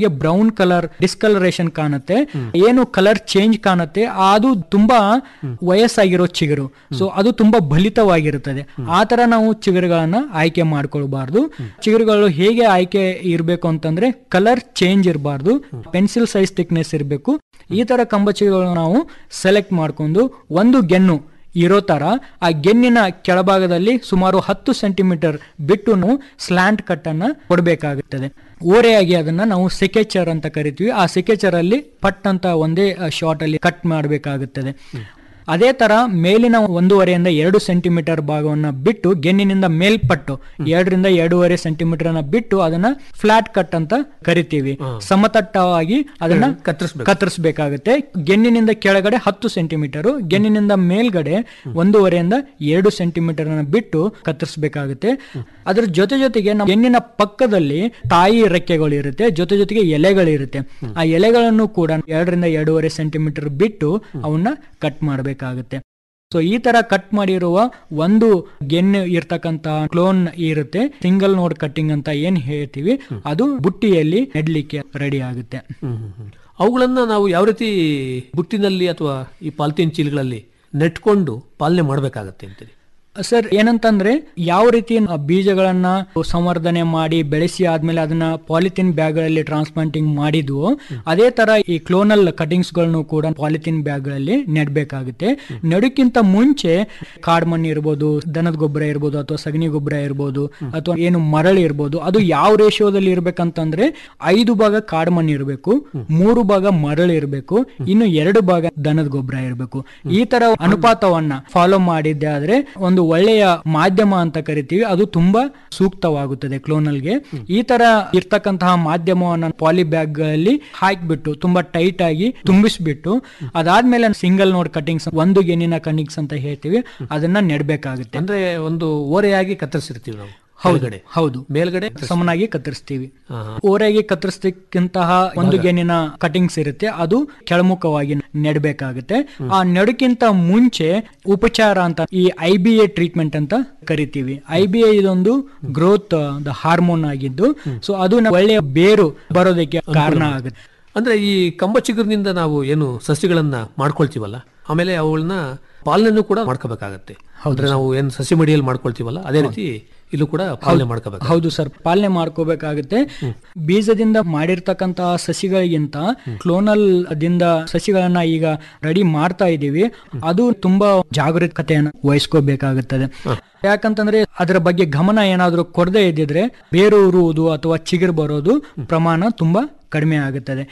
ಬ್ರೌನ್ ಕಲರ್ ಡಿಸ್ಕಲರೇಷನ್ ಕಾಣುತ್ತೆ ಏನು ಕಲರ್ ಚೇಂಜ್ ಕಾಣುತ್ತೆ ಅದು ತುಂಬಾ ವಯಸ್ಸಾಗಿರೋ ಚಿಗುರು ಸೊ ಅದು ತುಂಬಾ ಬಲಿತವಾಗಿರುತ್ತದೆ ಆ ತರ ನಾವು ಚಿಗುರುಗಳನ್ನ ಆಯ್ಕೆ ಮಾಡ್ಕೊಳ್ಬಾರ್ದು ಚಿಗುರುಗಳು ಹೇಗೆ ಆಯ್ಕೆ ಇರಬೇಕು ಅಂತಂದ್ರೆ ಕಲರ್ ಚೇಂಜ್ ಇರಬಾರ್ದು ಪೆನ್ಸಿಲ್ ಸೈಜ್ ಥಿಕ್ನೆಸ್ ಇರಬೇಕು ಈ ತರ ಕಂಬಚಿಗಳನ್ನು ನಾವು ಸೆಲೆಕ್ಟ್ ಮಾಡ್ಕೊಂಡು ಒಂದು ಗೆನ್ನು ಇರೋ ತರ ಆ ಗೆನ್ನಿನ ಕೆಳಭಾಗದಲ್ಲಿ ಸುಮಾರು ಹತ್ತು ಸೆಂಟಿಮೀಟರ್ ಬಿಟ್ಟು ನಾವು ಸ್ಲ್ಯಾಂಟ್ ಕಟ್ ಅನ್ನ ಕೊಡಬೇಕಾಗುತ್ತದೆ ಓರೆಯಾಗಿ ಅದನ್ನ ನಾವು ಸೆಕೆಚರ್ ಅಂತ ಕರಿತೀವಿ ಆ ಸೆಕೆಚರ್ ಅಲ್ಲಿ ಪಟ್ ಅಂತ ಒಂದೇ ಶಾರ್ಟ್ ಅಲ್ಲಿ ಕಟ್ ಮಾಡಬೇಕಾಗುತ್ತದೆ ಅದೇ ತರ ಮೇಲಿನ ಒಂದೂವರೆಯಿಂದ ಎರಡು ಸೆಂಟಿಮೀಟರ್ ಭಾಗವನ್ನ ಬಿಟ್ಟು ಗೆನ್ನಿನಿಂದ ಮೇಲ್ಪಟ್ಟು ಎರಡರಿಂದ ಎರಡೂವರೆ ಸೆಂಟಿಮೀಟರ್ ಅನ್ನ ಬಿಟ್ಟು ಅದನ್ನ ಫ್ಲಾಟ್ ಕಟ್ ಅಂತ ಕರಿತೀವಿ ಸಮತಟ್ಟವಾಗಿ ಅದನ್ನ ಕತ್ತರಿಸ್ಬೇಕು. ಕತ್ತರಿಸಬೇಕಾಗುತ್ತೆ ಗೆನ್ನಿನಿಂದ ಕೆಳಗಡೆ ಹತ್ತು ಸೆಂಟಿಮೀಟರ್ ಗೆನ್ನಿನಿಂದ ಮೇಲ್ಗಡೆ ಒಂದೂವರೆಯಿಂದ ಎರಡು ಸೆಂಟಿಮೀಟರ್ ಅನ್ನ ಬಿಟ್ಟು ಕತ್ತರಿಸಬೇಕಾಗುತ್ತೆ ಅದ್ರ ಜೊತೆ ಜೊತೆಗೆ ನಮ್ಮ ಗೆನ್ನಿನ ಪಕ್ಕದಲ್ಲಿ ತಾಯಿ ರೆಕ್ಕೆಗಳು ಇರುತ್ತೆ ಜೊತೆ ಜೊತೆಗೆ ಎಲೆಗಳಿರುತ್ತೆ ಆ ಎಲೆಗಳನ್ನು ಕೂಡ ಎರಡರಿಂದ ಎರಡೂವರೆ ಸೆಂಟಿಮೀಟರ್ ಬಿಟ್ಟು ಅವನ್ನ ಕಟ್ ಮಾಡಬೇಕಾಗುತ್ತೆ ಸೊ ಈ ತರ ಕಟ್ ಮಾಡಿರುವ ಒಂದು ಗೆನ್ನು ಇರ್ತಕ್ಕಂತ ಕ್ಲೋನ್ ಇರುತ್ತೆ ಸಿಂಗಲ್ ನೋಡ್ ಕಟ್ಟಿಂಗ್ ಅಂತ ಏನ್ ಹೇಳ್ತೀವಿ ಅದು ಬುಟ್ಟಿಯಲ್ಲಿ ನೆಡ್ಲಿಕ್ಕೆ ರೆಡಿ ಆಗುತ್ತೆ ಅವುಗಳನ್ನ ನಾವು ಯಾವ ರೀತಿ ಬುಟ್ಟಿನಲ್ಲಿ ಅಥವಾ ಈ ಪಾಲಿಥೀನ್ ಚೀಲಗಳಲ್ಲಿ ನೆಟ್ಕೊಂಡು ಪಾಲನೆ ಮಾಡಬೇಕಾಗತ್ತೆ ಅಂತೀರಿ ಸರ್ ಏನಂತಂದ್ರೆ ಯಾವ ರೀತಿ ಆ ಬೀಜಗಳನ್ನ ಸಂವರ್ಧನೆ ಮಾಡಿ ಬೆಳೆಸಿ ಆದ್ಮೇಲೆ ಅದನ್ನ ಪಾಲಿಥಿನ್ ಬ್ಯಾಗ್ ಗಳಲ್ಲಿ ಟ್ರಾನ್ಸ್ಪ್ಲಾಂಟಿಂಗ್ ಮಾಡಿದ್ವು ಅದೇ ತರ ಈ ಕ್ಲೋನಲ್ ಕಟಿಂಗ್ಸ್ ಗಳನ್ನು ಕೂಡ ಪಾಲಿಥಿನ್ ಬ್ಯಾಗ್ ಗಳಲ್ಲಿ ನೆಡ್ಬೇಕಾಗುತ್ತೆ ನೆಡಕ್ಕಿಂತ ಮುಂಚೆ ಕಾಡ್ ಮಣ್ಣು ಇರ್ಬೋದು ದನದ ಗೊಬ್ಬರ ಇರ್ಬೋದು ಅಥವಾ ಸಗಣಿ ಗೊಬ್ಬರ ಇರ್ಬೋದು ಅಥವಾ ಏನು ಮರಳು ಇರ್ಬೋದು ಅದು ಯಾವ ರೇಷಿಯೋದಲ್ಲಿ ಇರ್ಬೇಕಂತಂದ್ರೆ ಐದು ಭಾಗ ಕಾಡ್ ಮಣ್ಣು ಇರಬೇಕು ಮೂರು ಭಾಗ ಮರಳು ಇರಬೇಕು ಇನ್ನು ಎರಡು ಭಾಗ ದನದ ಗೊಬ್ಬರ ಇರಬೇಕು ಈ ತರ ಅನುಪಾತವನ್ನ ಫಾಲೋ ಮಾಡಿದ್ದೆ ಆದ್ರೆ ಒಂದು ಒಳ್ಳೆಯ ಮಾಧ್ಯಮ ಅಂತ ಕರಿತೀವಿ ಅದು ತುಂಬಾ ಸೂಕ್ತವಾಗುತ್ತದೆ ಕ್ಲೋನಲ್ಗೆ ಈ ತರ ಇರ್ತಕ್ಕಂತಹ ಮಾಧ್ಯಮವನ್ನ ಪಾಲಿ ಬ್ಯಾಗ್ ಗಳಲ್ಲಿ ಹಾಕ್ಬಿಟ್ಟು ತುಂಬಾ ಟೈಟ್ ಆಗಿ ತುಂಬಿಸ್ಬಿಟ್ಟು ಅದಾದ್ಮೇಲೆ ಸಿಂಗಲ್ ನೋಡ್ ಕಟಿಂಗ್ಸ್ ಒಂದು ಗೆನ್ನಿನ ಕಟಿಂಗ್ಸ್ ಅಂತ ಹೇಳ್ತೀವಿ ಅದನ್ನ ನೆಡ್ಬೇಕಾಗುತ್ತೆ ಅಂದ್ರೆ ಒಂದು ಓರೆಯಾಗಿ ಕತ್ತರಿಸಿರ್ತೀವಿ ನಾವು ಹೊರಗಡೆ ಹೌದು ಮೇಲ್ಗಡೆ ಸಮನಾಗಿ ಕತ್ತರಿಸ್ತೀವಿ ಹಾ, ಹಾ. ಓರೆಯಾಗಿ ಕತ್ತರಿಸತಕ್ಕಂತಹ ಒಂದು ಗೆನ್ನಿನ ಕಟಿಂಗ್ಸ್ ಇರುತ್ತೆ ಅದು ಕೆಳಮುಖವಾಗಿ ನೆಡಬೇಕಾಗುತ್ತೆ ಆ ನೆಡಕ್ಕಿಂತ ಮುಂಚೆ ಉಪಚಾರ ಅಂತ ಈ ಐ ಬಿ ಎ ಟ್ರೀಟ್ಮೆಂಟ್ ಅಂತ ಕರಿತೀವಿ ಐ ಬಿ ಎ ಇದೊಂದು ಗ್ರೋತ್ ಹಾರ್ಮೋನ್ ಆಗಿದ್ದು ಸೊ ಅದು ನ- ಒಳ್ಳೆಯ ಬೇರು ಬರೋದಕ್ಕೆ ಕಾರಣ ಆಗುತ್ತೆ ಅಂದ್ರೆ ಈ ಕಂಬ ಚಿಗುರಿನಿಂದ ನಾವು ಏನು ಸಸ್ಯಗಳನ್ನ ಮಾಡ್ಕೊಳ್ತೀವಲ್ಲ ಆಮೇಲೆ ಅವುಗಳನ್ನ ಪಾಲನೆನೂ ಕೂಡ ಮಾಡ್ಕೋಬೇಕಾಗತ್ತೆ ಅಂದ್ರೆ ನಾವು ಏನ್ ಸಸಿ ಮಡಿಯಲ್ಲಿ ಮಾಡ್ಕೊಳ್ತೀವಲ್ಲ ಅದೇ ರೀತಿ ಇಲ್ಲೂ ಕೂಡ ಪಾಲನೆ ಮಾಡ್ಕೋಬೇಕು ಹೌದು ಸರ್ ಪಾಲನೆ ಮಾಡ್ಕೋಬೇಕಾಗುತ್ತೆ ಬೀಜದಿಂದ ಮಾಡಿರ್ತಕ್ಕಂತಹ ಸಸಿಗಳಿಗಿಂತ ಕ್ಲೋನಲ್ ದಿಂದ ಸಸಿಗಳನ್ನ ಈಗ ರೆಡಿ ಮಾಡ್ತಾ ಇದೀವಿ ಅದು ತುಂಬಾ ಜಾಗರೂಕತೆಯನ್ನು ವಹಿಸ್ಕೋಬೇಕಾಗುತ್ತದೆ ಯಾಕಂತಂದ್ರೆ ಅದರ ಬಗ್ಗೆ ಗಮನ ಏನಾದ್ರೂ ಕೊಡದೇ ಇದ್ದಿದ್ರೆ ಬೇರು ಉರುವುದು ಅಥವಾ ಚಿಗುರು ಬರೋದು ಪ್ರಮಾಣ ತುಂಬಾ ಕಡಿಮೆ ಆಗುತ್ತದೆ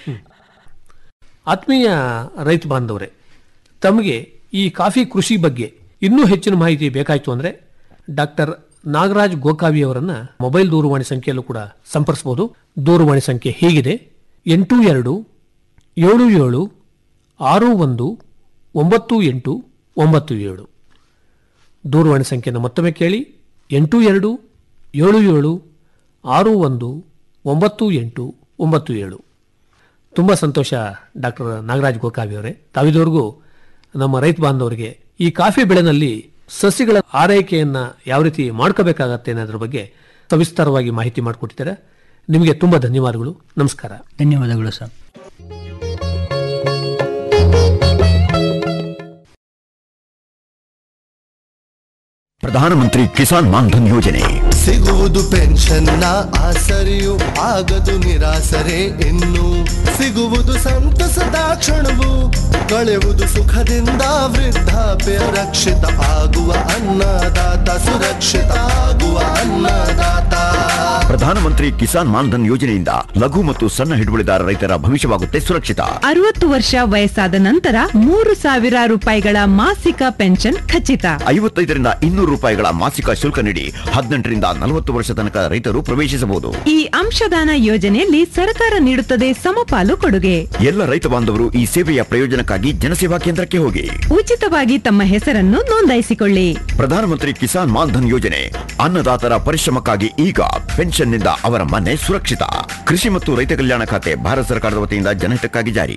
ಆತ್ಮೀಯ ರೈತ ಬಾಂಧವರೇ ತಮಗೆ ಈ ಕಾಫಿ ಕೃಷಿ ಬಗ್ಗೆ ಇನ್ನೂ ಹೆಚ್ಚಿನ ಮಾಹಿತಿ ಬೇಕಾಯಿತು ಅಂದ್ರೆ ಡಾಕ್ಟರ್ ನಾಗರಾಜ್ ಗೋಕಾವಿ ಅವರನ್ನ ಮೊಬೈಲ್ ದೂರವಾಣಿ ಸಂಖ್ಯೆಯಲ್ಲೂ ಕೂಡ ಸಂಪರ್ಸಬಹುದು ದೂರವಾಣಿ ಸಂಖ್ಯೆ ಹೀಗಿದೆ ಎಂಟು ಎರಡು ಏಳು ಏಳು ಆರು ಒಂದು ಒಂಬತ್ತು ಎಂಟು ಒಂಬತ್ತು ಏಳು ದೂರವಾಣಿ ಸಂಖ್ಯೆಯನ್ನು ಮತ್ತೊಮ್ಮೆ ಕೇಳಿ ಎಂಟು ಎರಡು ಏಳು ಏಳು ಆರು ಒಂದು ಒಂಬತ್ತು ಎಂಟು ಒಂಬತ್ತು ಏಳು ತುಂಬ ಸಂತೋಷ ಡಾಕ್ಟರ್ ನಾಗರಾಜ್ ಗೋಕಾವಿ ಅವರೇ ತಾವಿದವರೆಗೂ ನಮ್ಮ ರೈತ ಬಾಂಧವರಿಗೆ ಈ ಕಾಫಿ ಬೆಳೆನಲ್ಲಿ ಸಸಿಗಳ ಆರೈಕೆಯನ್ನ ಯಾವ ರೀತಿ ಮಾಡ್ಕೋಬೇಕಾಗತ್ತೆ ಅನ್ನೋದ್ರ ಬಗ್ಗೆ ಸವಿಸ್ತಾರವಾಗಿ ಮಾಹಿತಿ ಮಾಡಿಕೊಟ್ಟಿದ್ದಾರೆ ನಿಮಗೆ ತುಂಬ ಧನ್ಯವಾದಗಳು ನಮಸ್ಕಾರ ಧನ್ಯವಾದಗಳು ಸರ್ ಪ್ರಧಾನಮಂತ್ರಿ ಕಿಸಾನ್ ಮಾನ್ಧನ್ ಯೋಜನೆ ಸಿಗುವುದು ಪೆನ್ಷನ್ನ ಆಸರೆಯು ಆಗದು ನಿರಾಸರೆ ಇನ್ನು ಸಿಗುವುದು ಸಂತಸದ ಕ್ಷಣವು ಕಳೆಯುವುದು ಸುಖದಿಂದ ವೃದ್ಧಾಪ್ಯ ರಕ್ಷಿತ ಆಗುವ ಅನ್ನದಾತ ಸುರಕ್ಷಿತ ಆಗುವ ಅನ್ನದಾತ ಪ್ರಧಾನಮಂತ್ರಿ ಕಿಸಾನ್ ಮಾನ್ಧನ್ ಯೋಜನೆಯಿಂದ ಲಘು ಮತ್ತು ಸಣ್ಣ ಹಿಡುವಳಿದಾರ ರೈತರ ಭವಿಷ್ಯವಾಗುತ್ತೆ ಸುರಕ್ಷಿತ ಅರವತ್ತು ವರ್ಷ ವಯಸ್ಸಾದ ನಂತರ ಮೂರು ಸಾವಿರ ರೂಪಾಯಿಗಳ ಮಾಸಿಕ ಪೆನ್ಷನ್ ಖಚಿತ ಐವತ್ತೈದರಿಂದ ಇನ್ನೂರು ರೂಪಾಯಿಗಳ ಮಾಸಿಕ ಶುಲ್ಕ ನೀಡಿ ಹದಿನೆಂಟರಿಂದ ನಲವತ್ತು ವರ್ಷ ತನಕ ರೈತರು ಪ್ರವೇಶಿಸಬಹುದು ಈ ಅಂಶದಾನ ಯೋಜನೆಯಲ್ಲಿ ಸರ್ಕಾರ ನೀಡುತ್ತದೆ ಸಮಪಾಲು ಕೊಡುಗೆ ಎಲ್ಲ ರೈತ ಬಾಂಧವರು ಈ ಸೇವೆಯ ಪ್ರಯೋಜನಕ್ಕಾಗಿ ಜನಸೇವಾ ಕೇಂದ್ರಕ್ಕೆ ಹೋಗಿ ಉಚಿತವಾಗಿ ತಮ್ಮ ಹೆಸರನ್ನು ನೋಂದಾಯಿಸಿಕೊಳ್ಳಿ ಪ್ರಧಾನಮಂತ್ರಿ ಕಿಸಾನ್ ಮಾನ್ಧನ್ ಯೋಜನೆ ಅನ್ನದಾತರ ಪರಿಶ್ರಮಕ್ಕಾಗಿ ಈಗ ಪೆನ್ಷನ್ನಿಂದ ಅವರ ಮನೆ ಸುರಕ್ಷಿತ ಕೃಷಿ ಮತ್ತು ರೈತ ಕಲ್ಯಾಣ ಖಾತೆ ಭಾರತ ಸರ್ಕಾರದ ವತಿಯಿಂದ ಜನಹಿತಕ್ಕಾಗಿ ಜಾರಿ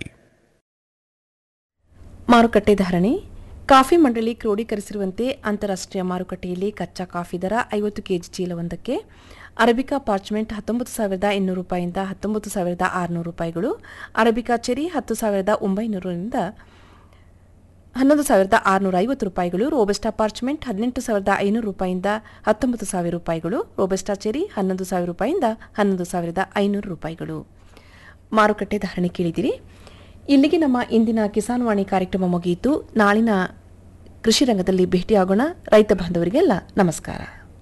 ಮಾರುಕಟ್ಟೆ ಧಾರಣೆ ಕಾಫಿ ಮಂಡಳಿ ಕ್ರೋಢೀಕರಿಸಿರುವಂತೆ ಅಂತಾರಾಷ್ಟ್ರೀಯ ಮಾರುಕಟ್ಟೆಯಲ್ಲಿ ಕಚ್ಚಾ ಕಾಫಿ ದರ ಐವತ್ತು ಕೆಜಿ ಚೀಲವೊಂದಕ್ಕೆ ಅರಬಿಕಾ ಪಾರ್ಚ್ಮೆಂಟ್ ಹತ್ತೊಂಬತ್ತು ಸಾವಿರದ ಇನ್ನೂರು ರೂಪಾಯಿಯಿಂದ ಹತ್ತೊಂಬತ್ತು ಸಾವಿರದ ಆರುನೂರು ರೂಪಾಯಿಗಳು ಅರಬಿಕಾ ಚೆರಿ ಹತ್ತು ಸಾವಿರದ ಒಂಬೈನೂರರಿಂದ ಹನ್ನೊಂದು ಸಾವಿರದ ಆರುನೂರ ಐವತ್ತು ರೂಪಾಯಿಗಳು ರೋಬೆಸ್ಟಾ ಪಾರ್ಚ್ಮೆಂಟ್ ಹದಿನೆಂಟು ಸಾವಿರದ ಐನೂರು ರೂಪಾಯಿಯಿಂದ ಹತ್ತೊಂಬತ್ತು ಸಾವಿರ ರೂಪಾಯಿಗಳು ರೋಬೆಸ್ಟಾ ಚೆರಿ ಹನ್ನೊಂದು ಸಾವಿರ ರೂಪಾಯಿಯಿಂದ ಹನ್ನೊಂದು ಸಾವಿರದ ಐನೂರು ರೂಪಾಯಿಗಳು ಮಾರುಕಟ್ಟೆ ಧಾರಣೆ ಕೇಳಿದಿರಿ ಇಲ್ಲಿಗೆ ನಮ್ಮ ಇಂದಿನ ಕಿಸಾನ್ ವಾಣಿ ಕಾರ್ಯಕ್ರಮ ಮುಗಿಯಿತು ನಾಳಿನ ಕೃಷಿ ರಂಗದಲ್ಲಿ ಭೇಟಿಯಾಗೋಣ ರೈತ ಬಾಂಧವರಿಗೆಲ್ಲ ನಮಸ್ಕಾರ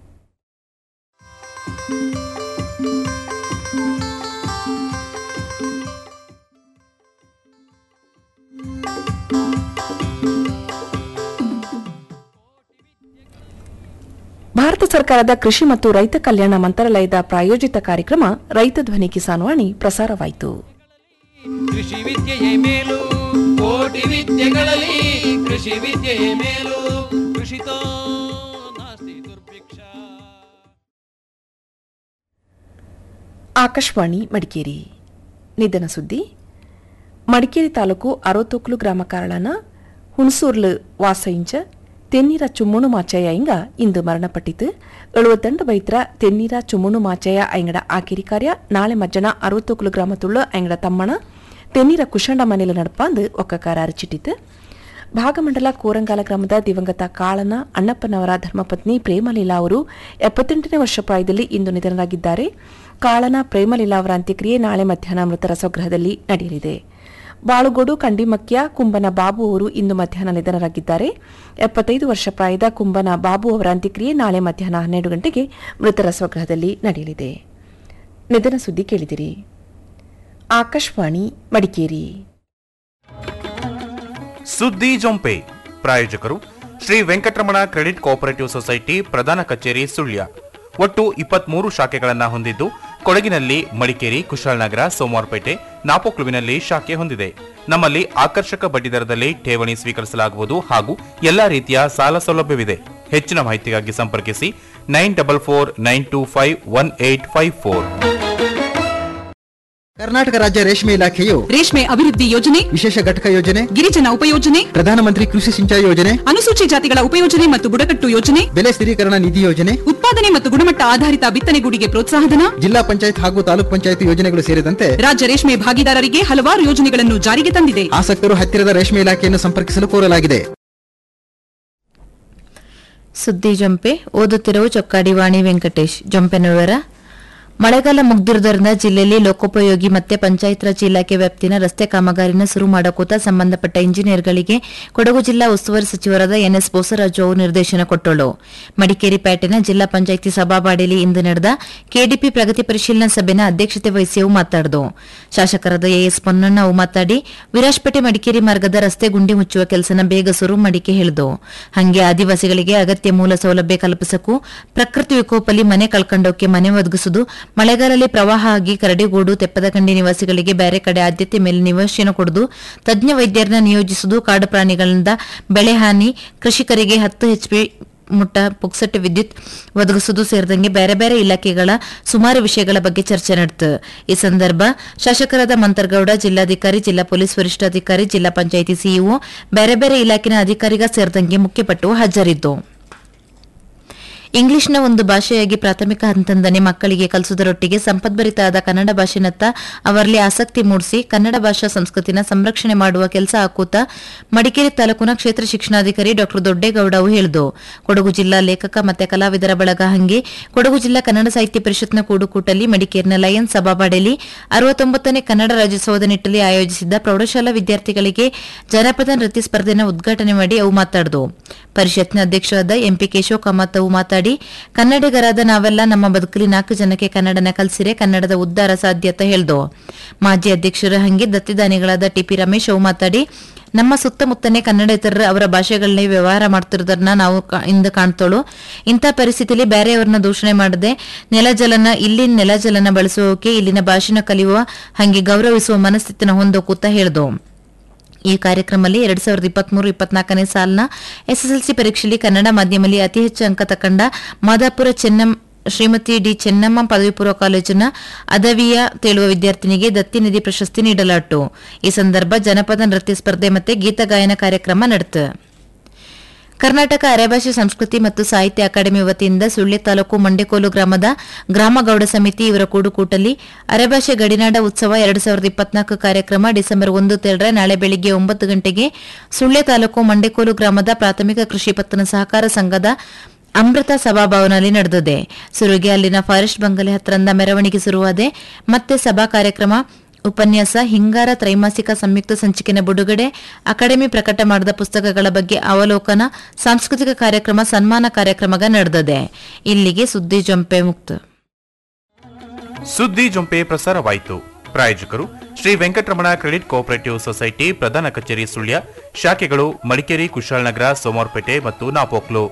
ಭಾರತ ಸರ್ಕಾರದ ಕೃಷಿ ಮತ್ತು ರೈತ ಕಲ್ಯಾಣ ಮಂತ್ರಾಲಯದ ಪ್ರಾಯೋಜಿತ ಕಾರ್ಯಕ್ರಮ ರೈತ ಧ್ವನಿ ಕಿಸಾನ್ ವಾಣಿ ಪ್ರಸಾರವಾಯಿತು ಕೃಷಿ ವಿದ್ಯೆಯೇ ಮೇಲು ಕೋಟಿ ವಿದ್ಯೆಗಳಲ್ಲಿ ಕೃಷಿ ವಿದ್ಯೆಯೇ ಮೇಲು ಕೃಷಿತೋ ನಾಸ್ತಿ ದುರ್ಭಿಕ್ಷ ಆಕಾಶವಾಣಿ ಮಡಿಕೇರಿ ನಿಧನ ಸುದ್ದಿ ಮಡಿಕೇರಿ ತಾಲೂಕು ಅರೋತೋಕ್ಲು ಗ್ರಾಮ ಕಾರಳನ ಹುಣಸೂರ್ಲು ವಾಸಯಿಂಚ ತೆನ್ನೀರ ಚುಮ್ಮುಣು ಮಾಚಯ್ಯ ಇಂಗ ಇಂದು ಮರಣಪಟ್ಟಿತು ಎಳುವತ್ತಂಡ ಬೈತ್ರ ತೆನ್ನೀರ ಚುಮ್ಮುಣು ಮಾಚಯ್ಯ ಐಂಗಡ ಆಕಿರಿ ಕಾರ್ಯ ನಾಳೆ ಮಜ್ಜನ ಅರವತ್ತೊಕ್ಲು ಗ್ರಾಮ ತುಳ್ಳು ಐಂಗಡ ತಮ್ಮಣ ತೆನ್ನೀರ ಕುಶಂಡ ಮನೆಲು ನಡಪಾಂದು ಒಕ್ಕಕಾರ ಅರಚಿಟ್ಟಿತು ಭಾಗಮಂಡಲ ಕೋರಂಗಾಲ ಗ್ರಾಮದ ದಿವಂಗತ ಕಾಳನ ಅಣ್ಣಪ್ಪನವರ ಧರ್ಮಪತ್ನಿ ಪ್ರೇಮಲೀಲಾ ಅವರು ಎಪ್ಪತ್ತೆಂಟನೇ ವರ್ಷ ಪ್ರಾಯದಲ್ಲಿ ಇಂದು ನಿಧನರಾಗಿದ್ದಾರೆ ಕಾಳನ ಪ್ರೇಮಲೀಲಾ ಅವರ ಅಂತ್ಯಕ್ರಿಯೆ ನಾಳೆ ಮಧ್ಯಾಹ್ನ ಮೃತರ ಸ್ವಗೃಹದಲ್ಲಿ ನಡೆಯಲಿದೆ ಬಾಳುಗೋಡು ಕಂಡಿಮಕ್ಯ ಕುಂಬನ ಬಾಬು ಅವರು ಇಂದು ಮಧ್ಯಾಹ್ನ ನಿಧನರಾಗಿದ್ದಾರೆ ಎಪ್ಪತ್ತೈದು ವರ್ಷ ಪ್ರಾಯದ ಕುಂಬನ ಬಾಬು ಅವರ ಅಂತ್ಯಕ್ರಿಯೆ ನಾಳೆ ಮಧ್ಯಾಹ್ನ ಹನ್ನೆರಡು ಗಂಟೆಗೆ ಮೃತರ ಸ್ವಗೃಹದಲ್ಲಿ ನಡೆಯಲಿದೆ ನಿಧನ ಸುದ್ದಿ ಕೇಳಿದಿರಿ ಆಕಾಶವಾಣಿ ಮಡಿಕೇರಿ ಸುದ್ದಿ ಜೊಂಪೆ ಪ್ರಾಯೋಜಕರು Shri Venkataramana credit cooperative society ಪ್ರಧಾನ ಕಚೇರಿ ಸುಳ್ಯ ಒಟ್ಟು ಇಪ್ಪತ್ಮೂರು ಶಾಖೆಗಳನ್ನು ಹೊಂದಿದ್ದು ಕೊಡಗಿನಲ್ಲಿ ಮಡಿಕೇರಿ ಕುಶಾಲನಗರ ಸೋಮವಾರಪೇಟೆ ನಾಪೋಕ್ಲುವಿನಲ್ಲಿ ಶಾಖೆ ಹೊಂದಿದೆ ನಮ್ಮಲ್ಲಿ ಆಕರ್ಷಕ ಬಡ್ಡಿದರದಲ್ಲಿ ಠೇವಣಿ ಸ್ವೀಕರಿಸಲಾಗುವುದು ಹಾಗೂ ಎಲ್ಲಾ ರೀತಿಯ ಸಾಲ ಸೌಲಭ್ಯವಿದೆ ಹೆಚ್ಚಿನ ಮಾಹಿತಿಗಾಗಿ ಸಂಪರ್ಕಿಸಿ nine double four nine two five one eight five four Karnataka ರಾಜ್ಯ ರೇಷ್ಮೆ ಇಲಾಖೆಯು ರೇಷ್ಮೆ ಅಭಿವೃದ್ಧಿ ಯೋಜನೆ ವಿಶೇಷ ಘಟಕ ಯೋಜನೆ ಗಿರಿಜನ ಉಪಯೋಜನೆ ಪ್ರಧಾನಮಂತ್ರಿ ಕೃಷಿ ಸಿಂಚಾಯಿ ಯೋಜನೆ ಅನುಸೂಚಿ ಜಾತಿಗಳ ಉಪಯೋಜನೆ ಮತ್ತು ಬುಡಕಟ್ಟು ಯೋಜನೆ ಬೆಲೆ ಸ್ಥಿರೀಕರಣ ನಿಧಿ ಯೋಜನೆ ಉತ್ಪಾದನೆ ಮತ್ತು ಗುಣಮಟ್ಟ ಆಧಾರಿತ ಬಿತ್ತನೆಗೂಡಿಗೆ ಪ್ರೋತ್ಸಾಹಧನ ಜಿಲ್ಲಾ ಪಂಚಾಯತ್ ಹಾಗೂ ತಾಲೂಕ್ ಪಂಚಾಯತ್ ಯೋಜನೆಗಳು ಸೇರಿದಂತೆ ರಾಜ್ಯ ರೇಷ್ಮೆ ಭಾಗಿದಾರರಿಗೆ ಹಲವಾರು ಯೋಜನೆಗಳನ್ನು ಜಾರಿಗೆ ತಂದಿದೆ ಆಸಕ್ತರು ಹತ್ತಿರದ ರೇಷ್ಮೆ ಇಲಾಖೆಯನ್ನು ಸಂಪರ್ಕಿಸಲು ಕೋರಲಾಗಿದೆ ಸುದ್ದಿ ಜಂಪೆ ಓದುತ್ತಿರುವ ಚೊಕ್ಕಾಡಿ ವಾಣಿ ವೆಂಕಟೇಶ್ ಜಂಪೆನವರ ಮಳೆಗಾಲ ಮುಗ್ದಿರುವುದರಿಂದ ಜಿಲ್ಲೆಯಲ್ಲಿ ಲೋಕೋಪಯೋಗಿ ಮತ್ತೆ ಪಂಚಾಯತ್ ರಾಜ್ ಇಲಾಖೆ ವ್ಯಾಪ್ತಿನ ರಸ್ತೆ ಕಾಮಗಾರಿನ ಶುರು ಮಾಡಕೂತ ಸಂಬಂಧಪಟ್ಟ ಇಂಜಿನಿಯರ್ಗಳಿಗೆ ಕೊಡಗು ಜಿಲ್ಲಾ ಉಸ್ತುವಾರಿ ಸಚಿವರಾದ ಎನ್ಎಸ್ ಬೋಸರಾಜು ಅವರು ನಿರ್ದೇಶನ ಕೊಟ್ಟಳು ಮಡಿಕೇರಿ ಪೇಟೆನ ಜಿಲ್ಲಾ ಪಂಚಾಯಿತಿ ಸಭಾವಾಡಿಯಲ್ಲಿ ಇಂದು ನಡೆದ ಕೆಡಿಪಿ ಪ್ರಗತಿ ಪರಿಶೀಲನಾ ಸಭೆನ ಅಧ್ಯಕ್ಷತೆ ವಹಿಸಿ ಅವು ಮಾತಾಡಿದು ಶಾಸಕರಾದ ಎಎಸ್ ಪೊನ್ನಣ್ಣ ಅವು ಮಾತಾಡಿ ವಿರಾಜ್ಪೇಟೆ ಮಡಿಕೇರಿ ಮಾರ್ಗದ ರಸ್ತೆ ಗುಂಡಿ ಮುಚ್ಚುವ ಕೆಲಸನ ಬೇಗ ಶುರು ಮಾಡಿಕೆ ಹೇಳಿದು ಹಂಗೆ ಆದಿವಾಸಿಗಳಿಗೆ ಅಗತ್ಯ ಮೂಲ ಸೌಲಭ್ಯ ಕಲ್ಪಿಸಕ್ಕೂ ಪ್ರಕೃತಿ ವಿಕೋಪಲ್ಲಿ ಮನೆ ಕಳ್ಕೊಂಡೋಕೆ ಮನೆ ಒದಗಿಸುವುದು ಮಳೆಗಾಲದಲ್ಲಿ ಪ್ರವಾಹ ಆಗಿ ಕರಡಿಗೋಡು ತೆಪ್ಪದಕಂಡಿ ನಿವಾಸಿಗಳಿಗೆ ಬೇರೆ ಕಡೆ ಆದ್ಯತೆ ಮೇಲೆ ನಿವೇಶನ ಕೊಡುವುದು ತಜ್ಞ ವೈದ್ಯರನ್ನ ನಿಯೋಜಿಸುವುದು ಕಾಡು ಪ್ರಾಣಿಗಳಿಂದ ಬೆಳೆ ಹಾನಿ ಕೃಷಿಕರಿಗೆ ಹತ್ತು ಎಚ್ಪಿ ಮುಟ್ಟ ಪುಕ್ಸಟ್ಟೆ ವಿದ್ಯುತ್ ಒದಗಿಸುವುದು ಸೇರಿದಂಗೆ ಬೇರೆ ಬೇರೆ ಇಲಾಖೆಗಳ ಸುಮಾರು ವಿಷಯಗಳ ಬಗ್ಗೆ ಚರ್ಚೆ ನಡೆತು ಈ ಸಂದರ್ಭ ಶಾಸಕರಾದ ಮಂತರ್ಗೌಡ ಜಿಲ್ಲಾಧಿಕಾರಿ ಜಿಲ್ಲಾ ಪೊಲೀಸ್ ವರಿಷ್ಠಾಧಿಕಾರಿ ಜಿಲ್ಲಾ ಪಂಚಾಯಿತಿ ಸಿಇಒ ಬೇರೆ ಬೇರೆ ಇಲಾಖೆನ ಅಧಿಕಾರಿಗ ಸೇರಿದಂಗೆ ಮುಖ್ಯಪಟ್ಟು ಹಾಜರಿದ್ದು ಇಂಗ್ಲಿಷ್ನ ಒಂದು ಭಾಷೆಯಾಗಿ ಪ್ರಾಥಮಿಕ ಹಂತದಿಂದನೇ ಮಕ್ಕಳಿಗೆ ಕಲಿಸುವುದರೊಟ್ಟಿಗೆ ಸಂಪದ್ಭರಿತಾದ ಕನ್ನಡ ಭಾಷೆನತ್ತ ಅವರಲ್ಲಿ ಆಸಕ್ತಿ ಮೂಡಿಸಿ ಕನ್ನಡ ಭಾಷಾ ಸಂಸ್ಕೃತಿನ ಸಂರಕ್ಷಣೆ ಮಾಡುವ ಕೆಲಸ ಹಾಕುತ್ತಾ ಮಡಿಕೇರಿ ತಾಲೂಕಿನ ಕ್ಷೇತ್ರ ಶಿಕ್ಷಣಾಧಿಕಾರಿ ಡಾ ದೊಡ್ಡೇಗೌಡ ಅವು ಹೇಳಿದು ಕೊಡಗು ಜಿಲ್ಲಾ ಲೇಖಕ ಮತ್ತೆ ಕಲಾವಿದರ ಬಳಗ ಹಂಗೆ ಕೊಡಗು ಜಿಲ್ಲಾ ಕನ್ನಡ ಸಾಹಿತ್ಯ ಪರಿಷತ್ನ ಕೂಡುಕೂಟಲ್ಲಿ ಮಡಿಕೇರಿನ ಲಯನ್ಸ್ ಸಭಾಬಾಡೆಯಲ್ಲಿ ಅರವತ್ತೊಂಬತ್ತನೇ ಕನ್ನಡ ರಾಜ್ಯೋತ್ಸವದ ನಿಟ್ಟಲ್ಲಿ ಆಯೋಜಿಸಿದ್ದ ಪ್ರೌಢಶಾಲಾ ವಿದ್ಯಾರ್ಥಿಗಳಿಗೆ ಜನಪದ ನೃತ್ಯ ಸ್ಪರ್ಧೆನ ಉದ್ಘಾಟನೆ ಮಾಡಿ ಅವು ಮಾತಾಡಿದು ಪರಿಷತ್ನ ಅಧ್ಯಕ್ಷರಾದ ಎಂಪಿ ಕೇಶವ ಕಾಮತ್ ಅವು ಮಾತಾಡಿ ಕನ್ನಡಿಗರಾದ ನಾವೆಲ್ಲ ನಮ್ಮ ಬದುಕಲಿ ನಾಲ್ಕು ಜನಕ್ಕೆ ಕನ್ನಡನ ಕಲಿಸಿರೆ ಕನ್ನಡದ ಉದ್ಧಾರ ಸಾಧ್ಯ ಅಂತ ಹೇಳ್ದು ಮಾಜಿ ಅಧ್ಯಕ್ಷರು ಹಂಗೆ ದತ್ತಿದಾನಿಗಳಾದ ಟಿಪಿ ರಮೇಶ್ ಅವು ಮಾತಾಡಿ ನಮ್ಮ ಸುತ್ತಮುತ್ತನೇ ಕನ್ನಡೇತರರು ಅವರ ಭಾಷೆಗಳನ್ನೇ ವ್ಯವಹಾರ ಮಾಡ್ತಿರೋದನ್ನ ನಾವು ಕಾ- ಇಂದು ಕಾಣ್ತೋಳು ಇಂಥ ಪರಿಸ್ಥಿತಿಯಲ್ಲಿ ಬೇರೆಯವ್ರನ್ನ ದೂಷಣೆ ಮಾಡದೆ ನೆಲಜಲನ ಇಲ್ಲಿನ ನೆಲಜಲನ ಬಳಸುವಕ್ಕೆ ಇಲ್ಲಿನ ಭಾಷೆನ ಕಲಿಯುವ ಹಂಗೆ ಗೌರವಿಸುವ ಮನಸ್ಥಿತಿನ ಹೊಂದೋಕೂತ ಹೇಳ್ದು ಈ ಕಾರ್ಯಕ್ರಮದಲ್ಲಿ ಎರಡ್ ಸಾವಿರದ ಇಪ್ಪತ್ಮೂರು ಇಪ್ಪತ್ನಾಲ್ಕನೇ ಸಾಲಿನ ಎಸ್ಎಸ್ಎಲ್ಸಿ ಪರೀಕ್ಷೆಯಲ್ಲಿ ಕನ್ನಡ ಮಾಧ್ಯಮದಲ್ಲಿ ಅತಿ ಹೆಚ್ಚು ಅಂಕ ತಕೊಂಡ ಮಾದಾಪುರ ಚೆನ್ನಂ ಶ್ರೀಮತಿ ಡಿ ಚೆನ್ನಮ್ಮ ಪದವಿ ಪೂರ್ವ ಕಾಲೇಜಿನ ಅದವಿಯ ತೇಳುವ ವಿದ್ಯಾರ್ಥಿನಿಗೆ ದತ್ತಿ ನಿಧಿ ಪ್ರಶಸ್ತಿ ನೀಡಲಾಯಿತು ಈ ಸಂದರ್ಭ ಜನಪದ ನೃತ್ಯ ಸ್ಪರ್ಧೆ ಮತ್ತೆ ಗೀತ ಗಾಯನ ಕಾರ್ಯಕ್ರಮ ನಡೆತು ಕರ್ನಾಟಕ ಅರೆಭಾಷೆ ಸಂಸ್ಕೃತಿ ಮತ್ತು ಸಾಹಿತ್ಯ ಅಕಾಡೆಮಿ ವತಿಯಿಂದ ಸುಳ್ಯ ತಾಲೂಕು ಮಂಡೆಕೋಲು ಗ್ರಾಮದ ಗ್ರಾಮಗೌಡ ಸಮಿತಿ ಇವರ ಕೂಡುಕೂಟಲ್ಲಿ ಅರೆಭಾಷೆ ಗಡಿನಾಡ ಉತ್ಸವ ಎರಡು ಸಾವಿರದ ಇಪ್ಪತ್ನಾಲ್ಕು ಕಾರ್ಯಕ್ರಮ ಡಿಸೆಂಬರ್ ಒಂದು ತೆರಳ ನಾಳೆ ಬೆಳಿಗ್ಗೆ ಒಂಬತ್ತು ಗಂಟೆಗೆ ಸುಳ್ಯ ತಾಲೂಕು ಮಂಡೆಕೋಲು ಗ್ರಾಮದ ಪ್ರಾಥಮಿಕ ಕೃಷಿ ಪತ್ತನ ಸಹಕಾರ ಸಂಘದ ಅಮೃತ ಸಭಾಭವನದಲ್ಲಿ ನಡೆದಿದೆ ಸುರುಗಿ ಅಲ್ಲಿನ ಫಾರೆಸ್ಟ್ ಬಂಗಲೆ ಹತ್ತಿರದ ಮೆರವಣಿಗೆ ಶುರುವಾದೆ ಮತ್ತೆ ಸಭಾ ಕಾರ್ಯಕ್ರಮ ಉಪನ್ಯಾಸ ಹಿಂಗಾರ ತ್ರೈಮಾಸಿಕ ಸಂಯುಕ್ತ ಸಂಚಿಕೆನ ಬಿಡುಗಡೆ ಅಕಾಡೆಮಿ ಪ್ರಕಟ ಮಾಡಿದ ಪುಸ್ತಕಗಳ ಬಗ್ಗೆ ಅವಲೋಕನ ಸಾಂಸ್ಕೃತಿಕ ಕಾರ್ಯಕ್ರಮ ಸನ್ಮಾನ ಕಾರ್ಯಕ್ರಮಗ ನಡೆದಿದೆ ಇಲ್ಲಿಗೆ ಸುದ್ದಿ ಜಂಪೆ ಮುಕ್ತ ಸುದ್ದಿ ಜೊಂಪೆ ಪ್ರಸಾರವಾಯಿತು ಪ್ರಾಯೋಜಕರು Shri Venkataramana credit cooperative society ಪ್ರಧಾನ ಕಚೇರಿ ಸುಳ್ಯ ಶಾಖೆಗಳು ಮಡಿಕೇರಿ ಕುಶಾಲನಗರ ಸೋಮವಾರಪೇಟೆ ಮತ್ತು ನಾಪೋಕ್ಲು